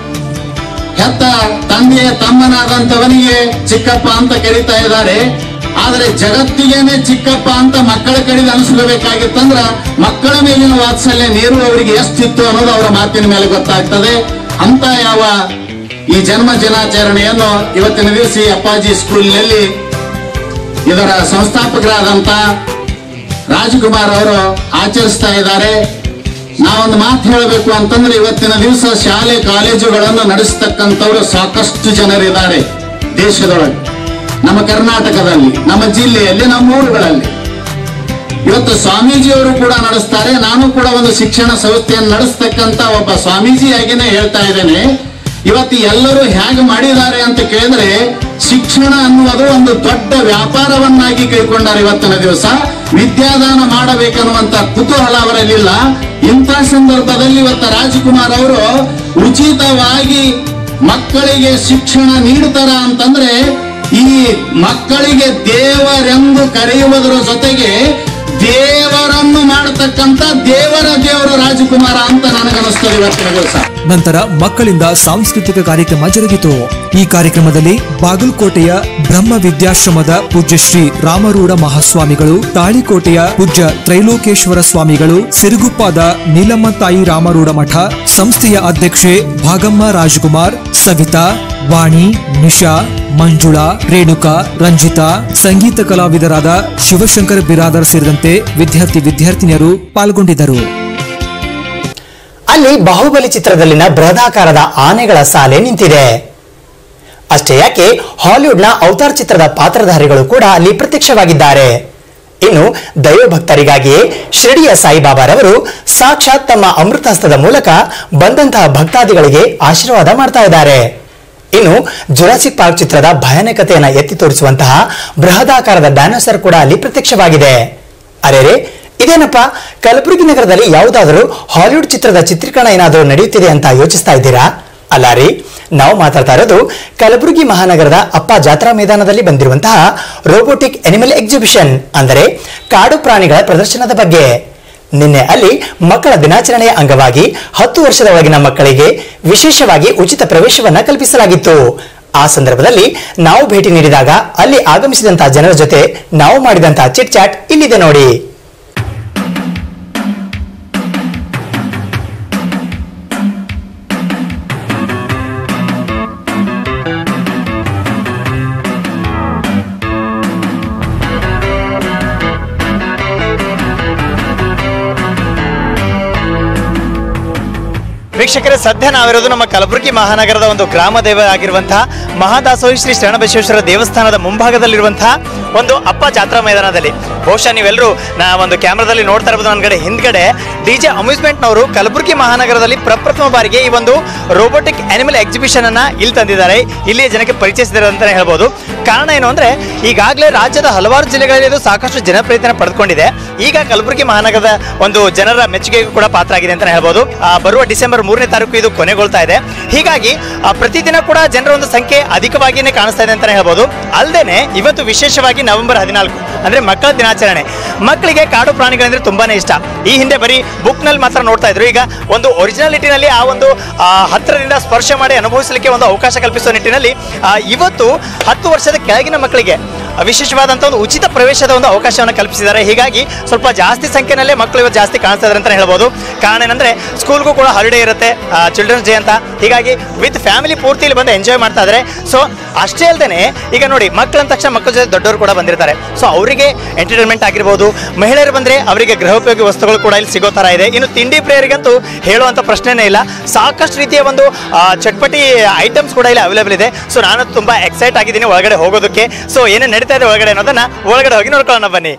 ಹೆತ್ತ ತಂದೆಯ ತಮ್ಮನಾದಂತವನಿಗೆ ಚಿಕ್ಕಪ್ಪ ಅಂತ ಕರೀತಾ ಇದ್ದಾರೆ ಆದ್ರೆ ಜಗತ್ತಿಗೇನೆ ಚಿಕ್ಕಪ್ಪ ಅಂತ ಮಕ್ಕಳ ಕಡೆಗೆ ಅನಿಸ್ಕೋಬೇಕಾಗಿತ್ತಂದ್ರ ಮಕ್ಕಳ ಮೇಲಿನ ವಾತ್ಸಲ್ಯ ನೀರು ಅವರಿಗೆ ಎಷ್ಟಿತ್ತು ಅನ್ನೋದು ಅವರ ಮಾತಿನ ಮೇಲೆ ಗೊತ್ತಾಗ್ತದೆ ಅಂತ ಯಾವ ಈ ಜನ್ಮ ದಿನಾಚರಣೆಯನ್ನು ಇವತ್ತಿನ ದಿವಸ ಈ ಅಪ್ಪಾಜಿ ಸ್ಕೂಲ್ನಲ್ಲಿ ಇದರ ಸಂಸ್ಥಾಪಕರಾದಂತ ರಾಜಕುಮಾರ್ ಅವರು ಆಚರಿಸ್ತಾ ಇದ್ದಾರೆ ನಾವೊಂದು ಮಾತು ಹೇಳಬೇಕು ಅಂತಂದ್ರೆ ಇವತ್ತಿನ ದಿವಸ ಶಾಲೆ ಕಾಲೇಜುಗಳನ್ನು ನಡೆಸ್ತಕ್ಕಂಥವ್ರು ಸಾಕಷ್ಟು ಜನರಿದ್ದಾರೆ ದೇಶದೊಳಗೆ ನಮ್ಮ ಕರ್ನಾಟಕದಲ್ಲಿ ನಮ್ಮ ಜಿಲ್ಲೆಯಲ್ಲಿ ನಮ್ಮ ಊರುಗಳಲ್ಲಿ ಇವತ್ತು ಸ್ವಾಮೀಜಿಯವರು ಕೂಡ ನಡೆಸ್ತಾರೆ ನಾನು ಕೂಡ ಒಂದು ಶಿಕ್ಷಣ ಸಂಸ್ಥೆಯನ್ನು ನಡೆಸ್ತಕ್ಕಂತ ಒಬ್ಬ ಸ್ವಾಮೀಜಿಯಾಗಿನೇ ಹೇಳ್ತಾ ಇದ್ದೇನೆ ಇವತ್ತು ಎಲ್ಲರೂ ಹೇಗೆ ಮಾಡಿದ್ದಾರೆ ಅಂತ ಕೇಳಿದ್ರೆ ಶಿಕ್ಷಣ ಅನ್ನುವುದು ಒಂದು ದೊಡ್ಡ ವ್ಯಾಪಾರವನ್ನಾಗಿ ಕೈಕೊಂಡಾರೆ ಇವತ್ತಿನ ದಿವಸ ವಿದ್ಯಾದಾನ ಮಾಡಬೇಕನ್ನುವಂತ ಕುತೂಹಲ ಅವರಲ್ಲಿಲ್ಲ ಇಂಥ ಸಂದರ್ಭದಲ್ಲಿ ಇವತ್ತು ರಾಜಕುಮಾರ್ ಅವರು ಉಚಿತವಾಗಿ ಮಕ್ಕಳಿಗೆ ಶಿಕ್ಷಣ ನೀಡ್ತಾರ ಅಂತಂದ್ರೆ ಈ ಮಕ್ಕಳಿಗೆ ದೇವರೆಂದು ಕರೆಯುವುದರ ಜೊತೆಗೆ ದೇವರನ್ನು ಮಾಡತಕ್ಕಂತ ದೇವರ ದೇವರು ರಾಜಕುಮಾರ ಅಂತ ನನಗನ್ನಿಸ್ತದೆ ಇವತ್ತಿನ ದಿವಸ ನಂತರ ಮಕ್ಕಳಿಂದ ಸಾಂಸ್ಕೃತಿಕ ಕಾರ್ಯಕ್ರಮ ಜರುಗಿತು ಈ ಕಾರ್ಯಕ್ರಮದಲ್ಲಿ ಬಾಗಲಕೋಟೆಯ ಬ್ರಹ್ಮ ವಿದ್ಯಾಶ್ರಮದ ಪೂಜ್ಯ ಶ್ರೀ ರಾಮರೂಢ ಮಹಾಸ್ವಾಮಿಗಳು ತಾಳಿಕೋಟೆಯ ಪೂಜ್ಯ ತ್ರೈಲೋಕೇಶ್ವರ ಸ್ವಾಮಿಗಳು ಸಿರುಗುಪ್ಪಾದ ನೀಲಮ್ಮ ತಾಯಿ ರಾಮರೂಢ ಮಠ ಸಂಸ್ಥೆಯ ಅಧ್ಯಕ್ಷೆ ಭಾಗಮ್ಮ ರಾಜಕುಮಾರ್ ಸವಿತಾ ವಾಣಿ ನಿಶಾ ಮಂಜುಳಾ ರೇಣುಕಾ ರಂಜಿತಾ ಸಂಗೀತ ಕಲಾವಿದರಾದ ಶಿವಶಂಕರ್ ಬಿರಾದರ್ ಸೇರಿದಂತೆ ವಿದ್ಯಾರ್ಥಿ ವಿದ್ಯಾರ್ಥಿನಿಯರು ಪಾಲ್ಗೊಂಡಿದ್ದರು ಅಲ್ಲಿ ಬಾಹುಬಲಿ ಚಿತ್ರದಲ್ಲಿನ ಬೃಹದಾಕಾರದ ಆನೆಗಳ ಸಾಲೆ ನಿಂತಿದೆ ಅಷ್ಟೇ ಯಾಕೆ ಹಾಲಿವುಡ್ನ ಅವತಾರ್ ಚಿತ್ರದ ಪಾತ್ರಧಾರಿಗಳು ಕೂಡ ಅಲ್ಲಿ ಪ್ರತ್ಯಕ್ಷವಾಗಿದ್ದಾರೆ ಇನ್ನು ದೈವಭಕ್ತರಿಗಾಗಿಯೇ ಶಿರಡಿಯ ಸಾಯಿಬಾಬಾರವರು ಸಾಕ್ಷಾತ್ ತಮ್ಮ ಅಮೃತಹಸ್ತದ ಮೂಲಕ ಬಂದಂತಹ ಭಕ್ತಾದಿಗಳಿಗೆ ಆಶೀರ್ವಾದ ಮಾಡ್ತಾ ಇದ್ದಾರೆ ಇನ್ನು ಜುರಾಸಿಕ್ ಪಾರ್ಕ್ ಚಿತ್ರದ ಭಯಾನಕತೆಯನ್ನು ಎತ್ತಿ ತೋರಿಸುವಂತಹ ಬೃಹದಾಕಾರದ ಡೈನೋಸರ್ ಕೂಡ ಅಲ್ಲಿ ಪ್ರತ್ಯಕ್ಷವಾಗಿದೆ ಅರೆರೆ ಇದೇನಪ್ಪ ಕಲಬುರಗಿ ನಗರದಲ್ಲಿ ಯಾವುದಾದರೂ ಹಾಲಿವುಡ್ ಚಿತ್ರದ ಚಿತ್ರೀಕರಣ ಏನಾದರೂ ನಡೆಯುತ್ತಿದೆ ಅಂತ ಯೋಚಿಸ್ತಾ ಇದ್ದೀರಾ ಅಲ್ಲ ರೀ ನಾವು ಮಾತಾಡ್ತಾ ಇರೋದು ಕಲಬುರಗಿ ಮಹಾನಗರದ ಅಪ್ಪ ಜಾತ್ರಾ ಮೈದಾನದಲ್ಲಿ ಬಂದಿರುವಂತಹ ರೋಬೋಟಿಕ್ ಅನಿಮಲ್ ಎಕ್ಸಿಬಿಷನ್ ಅಂದರೆ ಕಾಡು ಪ್ರಾಣಿಗಳ ಪ್ರದರ್ಶನದ ಬಗ್ಗೆ ನಿನ್ನೆ ಅಲ್ಲಿ ಮಕ್ಕಳ ದಿನಾಚರಣೆಯ ಅಂಗವಾಗಿ ಹತ್ತು ವರ್ಷದ ಒಳಗಿನ ಮಕ್ಕಳಿಗೆ ವಿಶೇಷವಾಗಿ ಉಚಿತ ಪ್ರವೇಶವನ್ನ ಕಲ್ಪಿಸಲಾಗಿತ್ತು ಆ ಸಂದರ್ಭದಲ್ಲಿ ನಾವು ಭೇಟಿ ನೀಡಿದಾಗ ಅಲ್ಲಿ ಆಗಮಿಸಿದಂತಹ ಜನರ ಜೊತೆ ನಾವು ಮಾಡಿದಂತಹ ಚಿಟ್ ಚಾಟ್ ಇಲ್ಲಿದೆ ನೋಡಿ ವೀಕ್ಷಕರೇ ಸದ್ಯ ನಾವಿರೋದು ನಮ್ಮ ಕಲಬುರಗಿ ಮಹಾನಗರದ ಒಂದು ಗ್ರಾಮ ದೇವ ಆಗಿರುವಂತಹ ಮಹಾದಾಸೋಹಿ ಶ್ರೀ ಶರಣಬಸವೇಶ್ವರ ದೇವಸ್ಥಾನದ ಮುಂಭಾಗದಲ್ಲಿರುವಂತಹ ಒಂದು ಅಪ್ಪ ಜಾತ್ರಾ ಮೈದಾನದಲ್ಲಿ ಬಹುಶಃ ನೀವೆಲ್ಲರೂ ನಾ ಒಂದು ಕ್ಯಾಮ್ರಾದಲ್ಲಿ ನೋಡ್ತಾ ಇರ್ಬೋದು ನನ್ನ ಕಡೆ ಹಿಂದ್ಗಡೆ ಡಿ ಜೆ ಅಮ್ಯೂಸ್ಮೆಂಟ್ನವರು ಕಲಬುರಗಿ ಮಹಾನಗರದಲ್ಲಿ ಪ್ರಪ್ರಥಮ ಬಾರಿಗೆ ಈ ಒಂದು ರೋಬೋಟಿಕ್ ಅನಿಮಲ್ ಎಕ್ಸಿಬಿಷನ್ ಅನ್ನ ಇಲ್ಲಿ ತಂದಿದ್ದಾರೆ ಇಲ್ಲಿಯ ಜನಕ್ಕೆ ಪರಿಚಯಿಸಿದ್ದಾರೆ ಅಂತಾನೆ ಹೇಳ್ಬೋದು ಕಾರಣ ಏನು ಅಂದ್ರೆ ಈಗಾಗಲೇ ರಾಜ್ಯದ ಹಲವಾರು ಜಿಲ್ಲೆಗಳಲ್ಲಿ ಇದು ಸಾಕಷ್ಟು ಜನಪ್ರಿಯತೆಯನ್ನು ಪಡೆದುಕೊಂಡಿದೆ ಈಗ ಕಲಬುರಗಿ ಮಹಾನಗರದ ಒಂದು ಜನರ ಮೆಚ್ಚುಗೆಗೂ ಕೂಡ ಪಾತ್ರ ಆಗಿದೆ ಅಂತ ಹೇಳ್ಬೋದು ಆ, ಬರುವ ಡಿಸೆಂಬರ್ ಮೂರನೇ ತಾರೀಕು ಇದು ಕೊನೆಗೊಳ್ತಾ ಇದೆ ಹೀಗಾಗಿ ಆ, ಪ್ರತಿದಿನ ಕೂಡ ಜನರ ಒಂದು ಸಂಖ್ಯೆ ಅಧಿಕವಾಗಿಯೇ ಕಾಣಿಸ್ತಾ ಇದೆ ಅಂತಾನೆ ಹೇಳ್ಬೋದು ಅಲ್ಲದೆ ಇವತ್ತು ವಿಶೇಷವಾಗಿ ನವೆಂಬರ್ ಹದಿನಾಲ್ಕು ಅಂದ್ರೆ ಮಕ್ಕಳ ದಿನಾಚರಣೆ ಮಕ್ಕಳಿಗೆ ಕಾಡು ಪ್ರಾಣಿಗಳಂದ್ರೆ ತುಂಬಾನೇ ಇಷ್ಟ ಈ ಹಿಂದೆ ಬರೀ ಬುಕ್ ನಲ್ಲಿ ಮಾತ್ರ ನೋಡ್ತಾ ಇದ್ರು ಈಗ ಒಂದು ಒರಿಜಿನಾಲಿಟಿನಲ್ಲಿ ಆ ಒಂದು ಆ, ಹತ್ತಿರದಿಂದ ಸ್ಪರ್ಶ ಮಾಡಿ ಅನುಭವಿಸಲಿಕ್ಕೆ ಒಂದು ಅವಕಾಶ ಕಲ್ಪಿಸುವ ನಿಟ್ಟಿನಲ್ಲಿ ಆ, ಇವತ್ತು ಹತ್ತು ವರ್ಷದ ಕೆಳಗಿನ ಮಕ್ಕಳಿಗೆ ವಿಶೇಷವಾದಂಥ ಒಂದು ಉಚಿತ ಪ್ರವೇಶದ ಒಂದು ಅವಕಾಶವನ್ನು ಕಲ್ಪಿಸಿದ್ದಾರೆ ಹೀಗಾಗಿ ಸ್ವಲ್ಪ ಜಾಸ್ತಿ ಸಂಖ್ಯೆನಲ್ಲೇ ಮಕ್ಕಳು ಇವತ್ತು ಜಾಸ್ತಿ ಕಾಣಿಸ್ತಾ ಇದ್ದಾರೆ ಅಂತ ಹೇಳ್ಬೋದು ಕಾರಣ ಏನಂದ್ರೆ ಸ್ಕೂಲ್ಗೂ ಕೂಡ ಹಾಲಿಡೇ ಇರುತ್ತೆ ಚಿಲ್ಡ್ರನ್ಸ್ ಡೇ ಅಂತ ಹೀಗಾಗಿ ವಿತ್ ಫ್ಯಾಮಿಲಿ ಪೂರ್ತಿ ಇಲ್ಲಿ ಬಂದು ಎಂಜಾಯ್ ಮಾಡ್ತಾ ಇದ್ದಾರೆ ಸೊ ಅಷ್ಟೇ ಅಲ್ಲದೆ ಈಗ ನೋಡಿ ಮಕ್ಕಳ ಅಂದ ತಕ್ಷಣ ಮಕ್ಕಳ ಜೊತೆ ದೊಡ್ಡವರು ಕೂಡ ಬಂದಿರ್ತಾರೆ ಸೊ ಅವರಿಗೆ ಎಂಟರ್ಟೈನ್ಮೆಂಟ್ ಆಗಿರ್ಬೋದು ಮಹಿಳೆಯರು ಬಂದರೆ ಅವರಿಗೆ ಗೃಹೋಪಯೋಗಿ ವಸ್ತುಗಳು ಕೂಡ ಇಲ್ಲಿ ಸಿಗೋ ಥರ ಇದೆ ಇನ್ನು ತಿಂಡಿ ಪ್ರಿಯರಿಗಂತೂ ಹೇಳುವಂಥ ಪ್ರಶ್ನೆನೇ ಇಲ್ಲ ಸಾಕಷ್ಟು ರೀತಿಯ ಒಂದು ಆ, ಚಟ್ಪಟಿ ಐಟಮ್ಸ್ ಕೂಡ ಇಲ್ಲಿ ಅವೈಲೇಬಲ್ ಇದೆ ಸೊ ನಾನು ತುಂಬ ಎಕ್ಸೈಟ್ ಆಗಿದ್ದೀನಿ ಒಳಗಡೆ ಹೋಗೋದಕ್ಕೆ ಸೊ ಏನೇನು ನಡೀತಾ ಇದೆ ಒಳಗಡೆ ಅನ್ನೋದನ್ನ ಒಳಗಡೆ ಹೋಗಿ ನೋಡ್ಕೊಳ್ಳೋಣ ಬನ್ನಿ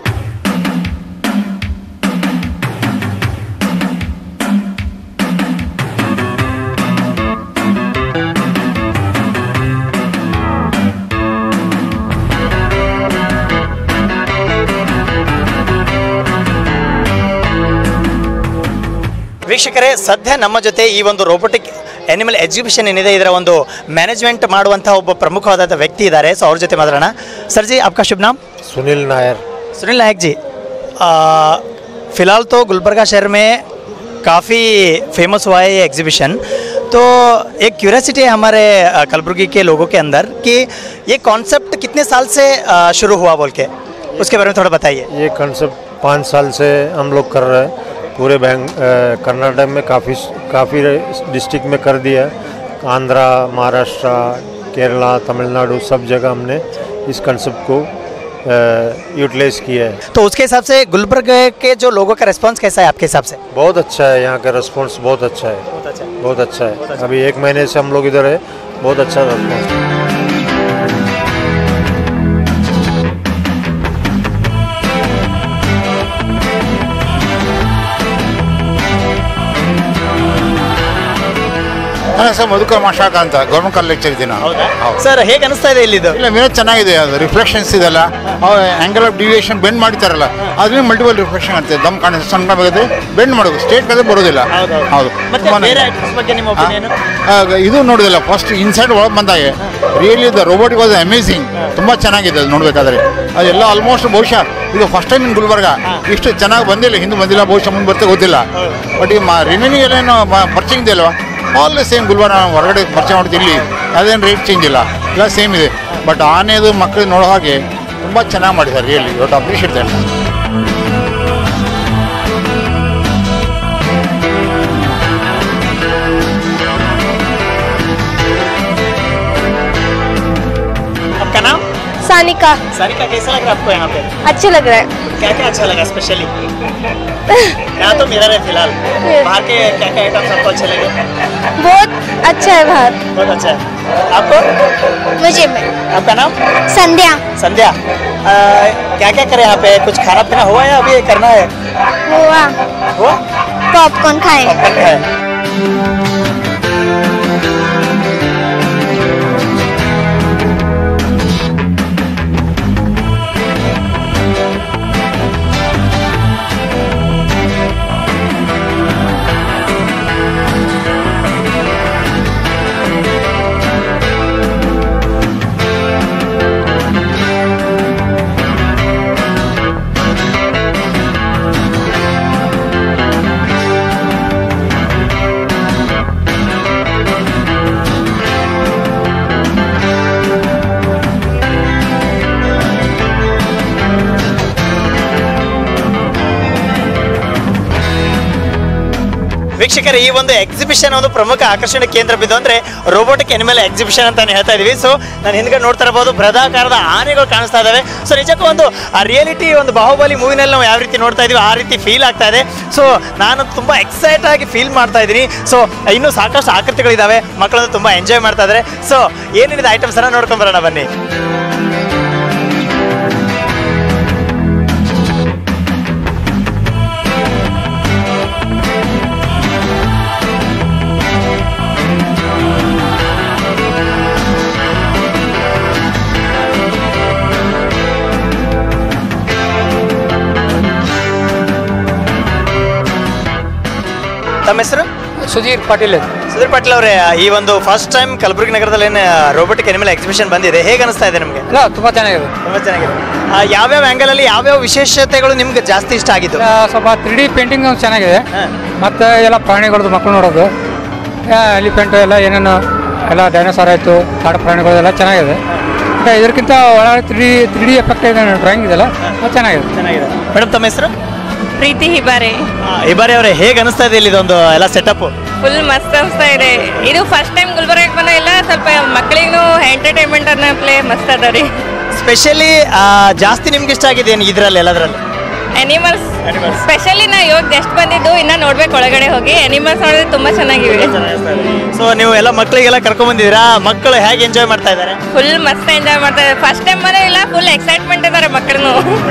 ವೀಕ್ಷಕರೇ ಸದ್ಯ ನಮ್ಮ ಜೊತೆ ಈ ಒಂದು ರೋಬೋಟಿಕ್ ಅನಿಮಲ್ ಎಕ್ಸಿಬಿಷನ್ ಏನಿದೆ ಇದರ ಒಂದು ಮ್ಯಾನೇಜ್ಮೆಂಟ್ ಮಾಡುವಂತಹ ಒಬ್ಬ ಪ್ರಮುಖವಾದಂಥ ವ್ಯಕ್ತಿ ಇದ್ದಾರೆ ಸೊ ಅವ್ರ ಜೊತೆ ಮಾತಾಡೋಣ ಸರ್ ಜಿ आपका शुभ नाम सुनील नायर सुनील नायक जी आ, फिलहाल तो गुलबर्गा शहर में काफ़ी फेमस हुआ है ये एग्जीबिशन तो एक क्यूरियोसिटी है हमारे आ, कलबुर्गी के लोगों के अंदर कि ये कॉन्सेप्ट कितने साल से आ, शुरू हुआ बोल के उसके बारे में थोड़ा बताइए ये कंसेप्ट पाँच साल से हम लोग कर रहे हैं पूरे बैंक अ, कर्नाटक में काफ़ी काफ़ी डिस्ट्रिक्ट में कर दिया आंध्रा महाराष्ट्र केरला तमिलनाडु सब जगह हमने इस कंसेप्ट को यूटिलाइज किया है तो उसके हिसाब से गुलबर्ग के जो लोगों का रिस्पांस कैसा है आपके हिसाब से बहुत अच्छा है यहाँ का रिस्पॉन्स बहुत अच्छा है बहुत अच्छा है अभी एक महीने से हम लोग इधर है बहुत अच्छा रिस्पॉन्स ನನ್ನ ಹೆಸರು ಮಧುಕರ್ ಮಾಶಾಕ ಅಂತ ಗೌರ್ಮೆಂಟ್ ಕಾಲೇಜ್ ಲೆಕ್ಚರ್ ಇದ್ದೀನಿ ನಾನು ಹೌದು. ಸರ್ ಹೇಗೆ ಅನಿಸ್ತಾ ಇದೆ ಇಲ್ಲಿದು ಇಲ್ಲ ವಿನೋದ್ ಚೆನ್ನಾಗಿದೆ ಅದು ರಿಫ್ಲೆಕ್ಷನ್ಸ್ ಇದೆಲ್ಲ ಆಂಗಲ್ ಆಫ್ ಡಿವಿಯೇಷನ್ ಬೆಂಡ್ ಮಾಡಿತಾರಲ್ಲ ಅದರಿಂದ ಮಲ್ಟಿಪಲ್ ರಿಫ್ಲೆಕ್ಷನ್ ಆಗ್ತದೆ ದಮ್ ಕಾಣ ಸಣ್ಣ ಆಗುತ್ತೆ ಬೆಂಡ್ ಮಾಡೋದು ಸ್ಟೇಟ್ ಕದೆ ಬರೋದಿಲ್ಲ ಹೌದು ಮತ್ತೆ ತುಂಬಾನೇ- ಬೇರೆ items ಬಗ್ಗೆ ನಿಮ್ಮ ಒಪಿನಿಯನ್ ಆಗ ಇದು ನೋಡೋದಿಲ್ಲ ಫಸ್ಟ್ ಇನ್ಸೈಡ್ ಒಳಗೆ ಬಂದಾಗ really the robotic was amazing ತುಂಬ ಚೆನ್ನಾಗಿದೆ ಅದು ನೋಡಬೇಕಾದ್ರೆ ಅದೆಲ್ಲ ಆಲ್ಮೋಸ್ಟ್ ಬಹುಶಃ ಇದು ಫಸ್ಟ್ ಟೈಮ್ ಇನ್ ಗುಲ್ಬರ್ಗ ಇಷ್ಟು ಚೆನ್ನಾಗಿ ಬಂದಿಲ್ಲ ಹಿಂದೆ ಬಂದಿಲ್ಲ ಬಹುಶಃ ಮುಂದೆ ಬರ್ತಾ ಗೊತ್ತಿಲ್ಲ ಬಟ್ ಈ ರಿಮೈನಿಂಗ್ ಎಲ್ಲೇನು ಪರಿಚಯ ಇದೆ ಅಲ್ವಾ ಆಲ್ ಸೇಮ್ ಗುಲ್ಬರ್ಗ ನಾವು ಹೊರಗಡೆ ಪರಿಚಯ ಮಾಡ್ತೀವಿ ಇಲ್ಲಿ ಅದೇನು ರೇಟ್ ಚೇಂಜ್ ಇಲ್ಲ ಎಲ್ಲ ಸೇಮ್ ಇದೆ ಬಟ್ ಆನೆದು ಮಕ್ಕಳು ನೋಡೋ ಹಾಗೆ ತುಂಬ ಚೆನ್ನಾಗಿ ಮಾಡಿದ್ದಾರೆ ರಿಯಲಿ ಇವತ್ತು ಅಪ್ರಿಷಿಯೇಟ್ ದ್ಯಾಟ್ आपका नाम सानिका सारिका कैसा लग रहा है आपको यहाँ पे अच्छे लग रहा है क्या क्या अच्छा लगा स्पेशली यहाँ तो मिरर है फिलहाल बाहर के क्या क्या आइटम्स आपको अच्छे लगे बहुत अच्छा है बाहर बहुत अच्छा है आपको मुझे आपका नाम संध्या संध्या क्या क्या करें यहाँ पे कुछ खाना पीना हुआ है अभी करना है हुआ हुआ पॉपकॉर्न खाए पॉपकॉर्न खाए ವೀಕ್ಷಕರೇ ಈ ಒಂದು ಎಕ್ಸಿಬಿಷನ್ ಒಂದು ಪ್ರಮುಖ ಆಕರ್ಷಣೆ ಕೇಂದ್ರ ಬಿದ್ದು ಅಂದ್ರೆ ರೋಬೋಟಿಕ್ ಎನಿಮಲ್ ಎಕ್ಸಿಬಿಷನ್ ಅಂತಾನೆ ಹೇಳ್ತಾ ಇದೀವಿ ಸೊ ನಾನು ಹಿಂದ್ಗಡೆ ನೋಡ್ತಾ ಇರಬಹುದು ಬೃಹದಾಕಾರದ ಆನೆಗಳು ಕಾಣಿಸ್ತಾ ಇದಾವೆ ಸೊ ನಿಜಕ್ಕೂ ಒಂದು ಆ ರಿಯಾಲಿಟಿ ಒಂದು ಬಾಹುಬಲಿ ಮೂವಿನಲ್ಲಿ ನಾವು ಯಾವ ರೀತಿ ನೋಡ್ತಾ ಇದೀವಿ ಆ ರೀತಿ ಫೀಲ್ ಆಗ್ತಾ ಇದೆ ಸೊ ನಾನು ತುಂಬಾ ಎಕ್ಸೈಟ್ ಆಗಿ ಫೀಲ್ ಮಾಡ್ತಾ ಇದ್ದೀನಿ ಸೊ ಇನ್ನೂ ಸಾಕಷ್ಟು ಆಕೃತಿಗಳಿದಾವೆ ಮಕ್ಕಳನ್ನು ತುಂಬಾ ಎಂಜಾಯ್ ಮಾಡ್ತಾ ಇದ್ದಾರೆ ಸೊ ಏನೇನಿದೆ ಐಟಮ್ಸ್ ಅನ್ನ ನೋಡ್ಕೊಂಡ್ ಬರೋಣ ಬನ್ನಿ ತಮ್ಮ ಹೆಸರು ಸುಧೀರ್ ಪಾಟೀಲ್ ಸುಧೀರ್ ಪಾಟೀಲ್ ಅವರೇ ಈ ಒಂದು ಫಸ್ಟ್ ಟೈಮ್ ಕಲಬುರಗಿ ನಗರದಲ್ಲಿ ಏನು ರೋಬೋಟಿಕ್ ಎನಿಮಲ್ ಎಕ್ಸಿಬಿಷನ್ ಬಂದಿದೆ ಹೇಗೆ ಅನಿಸ್ತಾ ಇದೆ ನಿಮಗೆ ಇಲ್ಲ ತುಂಬ ಚೆನ್ನಾಗಿದೆ ತುಂಬಾ ಚೆನ್ನಾಗಿದೆ ಆ, ಯಾವ್ಯಾವ ಆಂಗಲ್ ಅಲ್ಲಿ ಯಾವ್ಯಾವ ವಿಶೇಷತೆಗಳು ನಿಮ್ಗೆ ಜಾಸ್ತಿ ಇಷ್ಟ ಆಗಿದ್ದು ಆ, ಸ್ವಲ್ಪ ತ್ರೀ ಡಿ ಪೇಂಟಿಂಗ್ ಚೆನ್ನಾಗಿದೆ ಮತ್ತು ಎಲ್ಲ ಪ್ರಾಣಿಗಳದ್ದು ಮಕ್ಕಳು ನೋಡೋದು ಎಲಿಫೆಂಟು ಎಲ್ಲ ಏನೇನು ಎಲ್ಲ ಡೈನೋಸಾರ್ ಆಯಿತು ಕಾಡು ಪ್ರಾಣಿಗಳು ಎಲ್ಲ ಚೆನ್ನಾಗಿದೆ ಮತ್ತೆ ಇದಕ್ಕಿಂತ ಒಳಗಡೆ three D three D effect ಇದೆ ಡ್ರಾಯಿಂಗ್ ಇದೆಲ್ಲ ಅದು ಚೆನ್ನಾಗಿದೆ ಚೆನ್ನಾಗಿದೆ ಮೇಡಮ್ ತಮ್ಮ ಹೆಸರು ಪ್ರೀತಿ ಹಿಬಾರೆ ಇಬ್ಬರಿ ಅವರೇ ಹೇಗೆ ಅನಿಸ್ತಾ ಇದೆ ಇದೊಂದು ಎಲ್ಲ ಸೆಟಪ್ ಫುಲ್ ಮಸ್ತ್ ಅನಿಸ್ತಾ ಇದೆ ಇದು ಫಸ್ಟ್ ಟೈಮ್ ಗುಲ್ಬರ್ಗಕ್ಕೆ ಬಂದ ಇಲ್ಲ ಸ್ವಲ್ಪ ಮಕ್ಕಳಿಗೂ ಎಂಟರ್ಟೈನ್ಮೆಂಟ್ ಅನ್ನೋ ಪ್ಲೇ ಮಸ್ತ್ ಅದ ರೀ ಸ್ಪೆಷಲಿ ಜಾಸ್ತಿ ನಿಮ್ಗೆ ಇಷ್ಟ ಆಗಿದೆ ಏನು ಇದರಲ್ಲಿ ಎಲ್ಲದರಲ್ಲಿ ಅನಿಮಲ್ಸ್ ಸ್ಪೆಷಲಿ ನಾ ಇವಾಗ ಜಸ್ಟ್ ಬಂದಿದ್ದು ಇನ್ನ ನೋಡ್ಬೇಕು ಒಳಗಡೆ ಹೋಗಿ ಅನಿಮಲ್ಸ್ ನೋಡಿದ್ರೆ ತುಂಬಾ ಚೆನ್ನಾಗಿವೆ ಸೊ ನೀವು ಎಲ್ಲ ಮಕ್ಕಳಿಗೆಲ್ಲ ಕರ್ಕೊಂಡ್ ಬಂದಿದ್ದೀರಾ ಮಕ್ಕಳು ಹೇಗೆ ಎಂಜಾಯ್ ಮಾಡ್ತಾ ಇದ್ದಾರೆ ಫುಲ್ ಮಸ್ತ್ ಎಂಜಾಯ್ ಮಾಡ್ತಾ ಇದ್ದಾರೆ ಫಸ್ಟ್ ಟೈಮ್ ಬಂದ್ರೆ ಇಲ್ಲ ಫುಲ್ ಎಕ್ಸೈಟ್ಮೆಂಟ್ ಇದ್ದಾರೆ ಮಕ್ಕಳು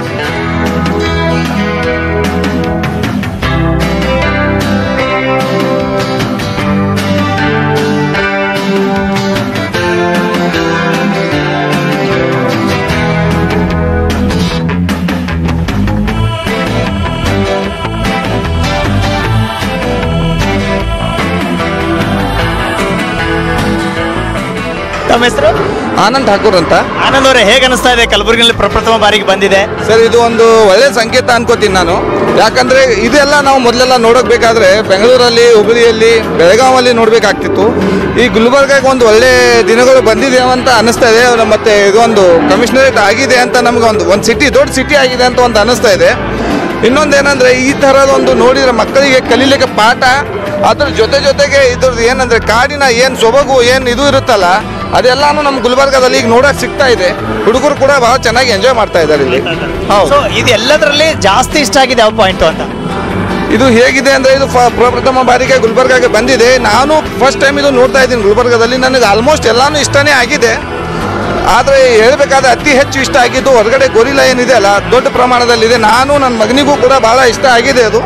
ತಮ್ಮ ಹೆಸರು ಆನಂದ್ ಠಾಕೂರ್ ಅಂತ ಆನಂದ್ ಅವರೇ ಹೇಗೆ ಅನಿಸ್ತಾ ಇದೆ ಕಲಬುರಗಿನಲ್ಲಿ ಪ್ರಪ್ರಥಮ ಬಾರಿಗೆ ಬಂದಿದೆ ಸರ್ ಇದು ಒಂದು ಒಳ್ಳೆ ಸಂಕೇತ ಅನ್ಕೋತೀನಿ ನಾನು ಯಾಕಂದ್ರೆ ಇದೆಲ್ಲ ನಾವು ಮೊದಲೆಲ್ಲ ನೋಡೋಕ್ಬೇಕಾದ್ರೆ ಬೆಂಗಳೂರಲ್ಲಿ ಹುಬ್ಬಳ್ಳಿಯಲ್ಲಿ ಬೆಳಗಾವಲ್ಲಿ ನೋಡ್ಬೇಕಾಗ್ತಿತ್ತು ಈ ಗುಲ್ಬರ್ಗಾಗೆ ಒಂದು ಒಳ್ಳೆ ದಿನಗಳು ಬಂದಿದೆ ಅಂತ ಅನಿಸ್ತಾ ಇದೆ ಮತ್ತೆ ಇದೊಂದು ಕಮಿಷನರೇಟ್ ಆಗಿದೆ ಅಂತ ನಮ್ಗೆ ಒಂದು ಒಂದು ಸಿಟಿ ದೊಡ್ಡ ಸಿಟಿ ಆಗಿದೆ ಅಂತ ಒಂದು ಅನಿಸ್ತಾ ಇದೆ ಇನ್ನೊಂದೇನಂದ್ರೆ ಈ ಥರದೊಂದು ನೋಡಿದ್ರೆ ಮಕ್ಕಳಿಗೆ ಕಲೀಲಿಕ್ಕೆ ಪಾಠ ಅದ್ರ ಜೊತೆ ಜೊತೆಗೆ ಇದ್ರದ್ದು ಏನಂದ್ರೆ ಕಾಡಿನ ಏನು ಸೊಬಗು ಏನು ಇದು ಇರುತ್ತಲ್ಲ ಅದೆಲ್ಲಾನು ನಮ್ಮ ಗುಲ್ಬರ್ಗಾದಲ್ಲಿ ಈಗ ನೋಡಕ್ ಸಿಗ್ತಾ ಇದೆ ಹುಡುಗರು ಕೂಡ ಬಹಳ ಚೆನ್ನಾಗಿ ಎಂಜಾಯ್ ಮಾಡ್ತಾ ಇದ್ದಾರೆ ಇಲ್ಲಿ ಹೌದು ಸೊ ಇದು ಎಲ್ಲದರಲ್ಲಿ ಜಾಸ್ತಿ ಇಷ್ಟ ಆಗಿದೆ ಯಾವ ಪಾಯಿಂಟ್ ಅಂತ ಇದು ಹೇಗಿದೆ ಅಂದ್ರೆ ಇದು ಫ- ಪ್ರಪ್ರಥಮ ಬಾರಿಗೆ ಗುಲ್ಬರ್ಗಾಗೆ ಬಂದಿದೆ ನಾನು ಫಸ್ಟ್ ಟೈಮ್ ಇದು ನೋಡ್ತಾ ಇದ್ದೀನಿ ಗುಲ್ಬರ್ಗಾದಲ್ಲಿ ನನಗೆ ಆಲ್ಮೋಸ್ಟ್ ಎಲ್ಲಾನು ಇಷ್ಟನೇ ಆಗಿದೆ ಆದರೆ ಹೇಳ್ಬೇಕಾದ್ರೆ ಅತಿ ಹೆಚ್ಚು ಇಷ್ಟ ಆಗಿದ್ದು ಹೊರಗಡೆ ಗೊರಿಲ್ಲ ಏನಿದೆ ಅಲ್ಲ ದೊಡ್ಡ ಪ್ರಮಾಣದಲ್ಲಿದೆ ನಾನು ನನ್ನ ಮಗನಿಗೂ ಕೂಡ ಬಹಳ ಇಷ್ಟ ಆಗಿದೆ ಅದು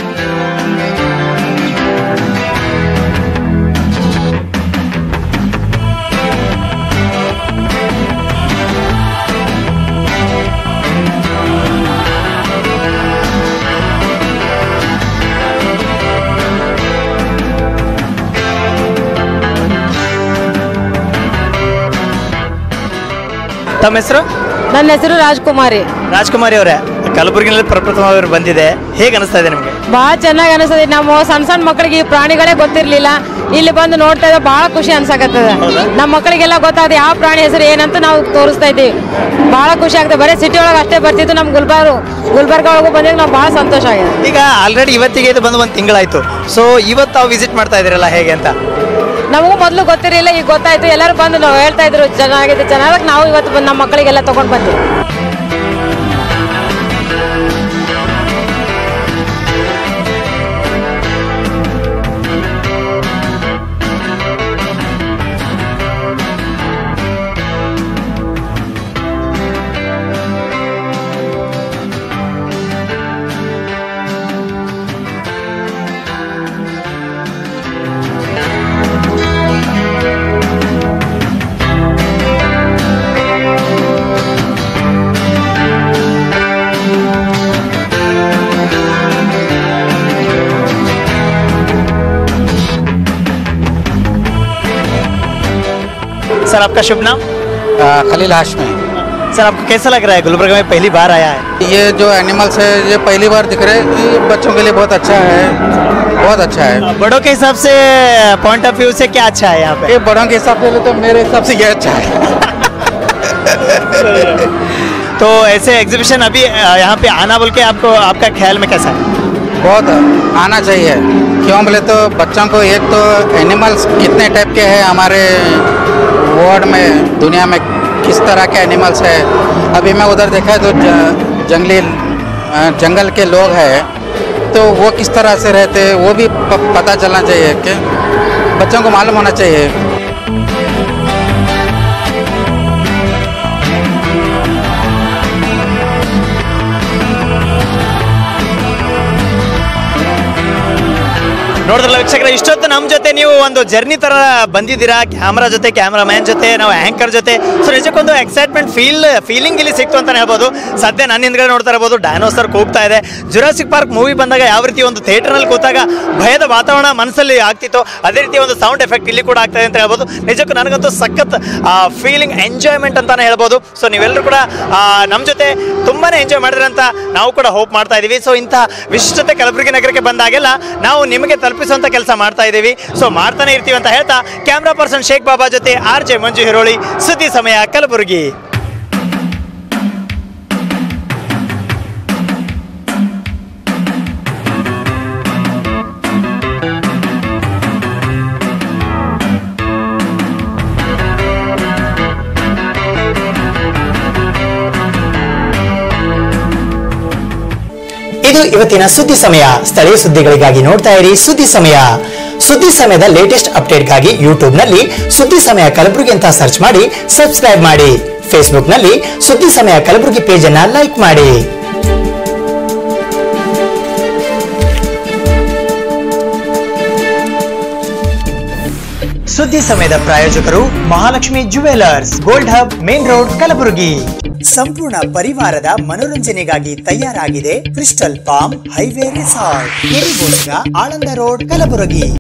ತಮ್ಮ ಹೆಸರು ನನ್ನ ಹೆಸರು ರಾಜ್ಕುಮಾರಿ ರಾಜ್ಕುಮಾರಿ ಅವರೇ ಕಲಬುರಗಿನಲ್ಲಿ ಪ್ರಪ್ರಥಮ ಅವರು ಬಂದಿದೆ ಹೇಗೆ ಅನಿಸ್ತಾ ಇದೆ ನಿಮಗೆ ಬಹಳ ಚೆನ್ನಾಗಿ ಅನಿಸ್ತದೆ ನಮ್ಮ ಸಣ್ಣ ಸಣ್ಣ ಮಕ್ಕಳಿಗೆ ಈ ಪ್ರಾಣಿಗಳೇ ಗೊತ್ತಿರ್ಲಿಲ್ಲ ಇಲ್ಲಿ ಬಂದು ನೋಡ್ತಾ ಇದ್ರೆ ಬಹಳ ಖುಷಿ ಅನ್ಸಕತ್ತದ ನಮ್ಮ ಮಕ್ಕಳಿಗೆಲ್ಲ ಗೊತ್ತಾಗದೆ ಯಾವ ಪ್ರಾಣಿ ಹೆಸರು ಏನಂತ ನಾವು ತೋರಿಸ್ತಾ ಇದ್ದೀವಿ ಬಹಳ ಖುಷಿ ಆಗ್ತದೆ ಬರೀ ಸಿಟಿ ಒಳಗೆ ಅಷ್ಟೇ ಬರ್ತಿತ್ತು ನಮ್ಮ ಗುಲ್ಬರ್ಗ ಗುಲ್ಬರ್ಗ ಒಳಗೂ ಬಂದಾಗ ನಾವು ಬಹಳ ಸಂತೋಷ ಆಗಿದೆ ಈಗ ಆಲ್ರೆಡಿ ಇವತ್ತಿಗೆ ಇದು ಬಂದು ಒಂದು ತಿಂಗಳಾಯ್ತು ಸೊ ಇವತ್ತು ತಾವು ವಿಸಿಟ್ ಮಾಡ್ತಾ ಇದ್ದೀರಲ್ಲ ಹೇಗೆ ಅಂತ ನಮಗೂ ಮೊದಲು ಗೊತ್ತಿರಲಿಲ್ಲ ಈಗ ಗೊತ್ತಾಯ್ತು ಎಲ್ಲರೂ ಬಂದು ನಾವು ಹೇಳ್ತಾ ಇದ್ರು ಚೆನ್ನಾಗಿದೆ ಚೆನ್ನಾಗಿ ನಾವು ಇವತ್ತು ಬಂದು ನಮ್ಮ ಮಕ್ಕಳಿಗೆಲ್ಲ ತಗೊಂಡು ಬಂದ್ವಿ सर आपका शुभ नाम खलील हाशमी सर आपको कैसा लग रहा है गुलबर्गा में पहली बार आया है ये जो एनिमल्स है ये पहली बार दिख रहे हैं ये बच्चों के लिए बहुत अच्छा है बहुत अच्छा है बड़ों के हिसाब से पॉइंट ऑफ व्यू से क्या अच्छा है यहाँ पे ये बड़ों के हिसाब से तो मेरे हिसाब से ये अच्छा है तो ऐसे एग्जीबिशन अभी अ, यहाँ पे आना बोल के आपको आपका ख्याल में कैसा है बहुत आना चाहिए क्यों बोले तो बच्चों को एक तो एनिमल्स कितने टाइप के हैं हमारे वर्ल्ड में दुनिया में किस तरह के एनिमल्स है अभी मैं उधर देखा तो ज- जंगली अ, जंगल के लोग हैं तो वो किस तरह से रहते हैं वो भी प- पता चलना चाहिए कि बच्चों को मालूम होना चाहिए ನೋಡಿದ್ರಲ್ಲ ವೀಕ್ಷಕರ ಇಷ್ಟೊತ್ತು ನಮ್ಮ ಜೊತೆ ನೀವು ಒಂದು ಜರ್ನಿ ತರ ಬಂದಿದ್ದೀರಾ ಕ್ಯಾಮ್ರಾ ಜೊತೆ ಕ್ಯಾಮ್ರಾಮ್ಯಾನ್ ಜೊತೆ ನಾವು ಆಂಕರ್ ಜೊತೆ ಸೊ ನಿಜಕ್ಕೊಂದು ಎಕ್ಸೈಟ್ಮೆಂಟ್ ಫೀಲ್ ಫೀಲಿಂಗ್ ಇಲ್ಲಿ ಸಿಕ್ತು ಅಂತಾನೆ ಹೇಳ್ಬೋದು ಸದ್ಯ ನನ್ನ ಹಿಂದ್ಗಡೆ ನೋಡ್ತಾ ಇರ್ಬೋದು ಡೈನೋಸರ್ ಕೂಗ್ತಾ ಇದೆ ಜುರಾಸಿಕ್ ಪಾರ್ಕ್ ಮೂವಿ ಬಂದಾಗ ಯಾವ ರೀತಿ ಒಂದು ಥಿಯೇಟರ್ನಲ್ಲಿ ಕೂತಾಗ ಭಯದ ವಾತಾವರಣ ಮನಸ್ಸಲ್ಲಿ ಆಗ್ತಿತ್ತು ಅದೇ ರೀತಿ ಒಂದು ಸೌಂಡ್ ಎಫೆಕ್ಟ್ ಇಲ್ಲಿ ಕೂಡ ಆಗ್ತಾ ಇದೆ ಅಂತ ಹೇಳ್ಬೋದು ನಿಜಕ್ಕೂ ನನಗಂತೂ ಸಖತ್ ಫೀಲಿಂಗ್ ಎಂಜಾಯ್ಮೆಂಟ್ ಅಂತಾನೆ ಹೇಳ್ಬೋದು ಸೊ ನೀವೆಲ್ಲರೂ ಕೂಡ ನಮ್ಮ ಜೊತೆ ತುಂಬಾನೇ ಎಂಜಾಯ್ ಮಾಡಿದ್ರೆ ಅಂತ ನಾವು ಕೂಡ ಹೋಪ್ ಮಾಡ್ತಾ ಇದೀವಿ ಸೊ ಇಂಥ ವಿಶಿಷ್ಟತೆ ಕಲಬುರಗಿ ನಗರಕ್ಕೆ ಬಂದಾಗೆಲ್ಲ ನಾವು ನಿಮಗೆ ತಲುಪಿಸುವಂತ ಕೆಲಸ ಮಾಡ್ತಾ ಇದ್ದೀವಿ ಸೊ ಮಾಡ್ತಾನೆ ಇರ್ತೀವಿ ಅಂತ ಹೇಳ್ತಾ ಕ್ಯಾಮ್ರಾ ಪರ್ಸನ್ ಶೇಖ್ ಬಾಬಾ ಜೊತೆ ಆರ್ ಜೆ ಮಂಜು ಹಿರೋಳಿ ಸುದ್ದಿ ಸಮಯ ಕಲಬುರಗಿ ಇದು ಇವತ್ತಿನ ಸುದ್ದಿ ಸಮಯ ಸ್ಥಳೀಯ ಸುದ್ದಿಗಳಿಗಾಗಿ ನೋಡ್ತಾ ಇರಿ ಸುದ್ದಿ ಸಮಯ ಸುದ್ದಿ ಸಮಯದ ಲೇಟೆಸ್ಟ್ ಅಪ್ಡೇಟ್ಗಾಗಿ ಯೂಟ್ಯೂಬ್ ನಲ್ಲಿ ಸುದ್ದಿ ಸಮಯ ಕಲಬುರಗಿ ಅಂತ ಸರ್ಚ್ ಮಾಡಿ ಸಬ್ಸ್ಕ್ರೈಬ್ ಮಾಡಿ ಫೇಸ್ಬುಕ್ ನಲ್ಲಿ ಸುದ್ದಿ ಸಮಯ ಕಲಬುರಗಿ ಪೇಜ್ ಅನ್ನ ಲೈಕ್ ಮಾಡಿ ಸುದ್ದಿ ಸಮಯದ ಪ್ರಾಯೋಜಕರು Mahalakshmi jewellers gold hub main road Kalaburagi ಸಂಪೂರ್ಣ ಪರಿವಾರದ ಮನೋರಂಜನೆಗಾಗಿ ತಯಾರಾಗಿದೆ ಕ್ರಿಸ್ಟಲ್ ಪಾಮ್ ಹೈವೇ ರೆಸಾರ್ಟ್ ಕೆರಿಗೋಸ್ಕರ ಆಳಂದ ರೋಡ್ ಕಲಬುರಗಿ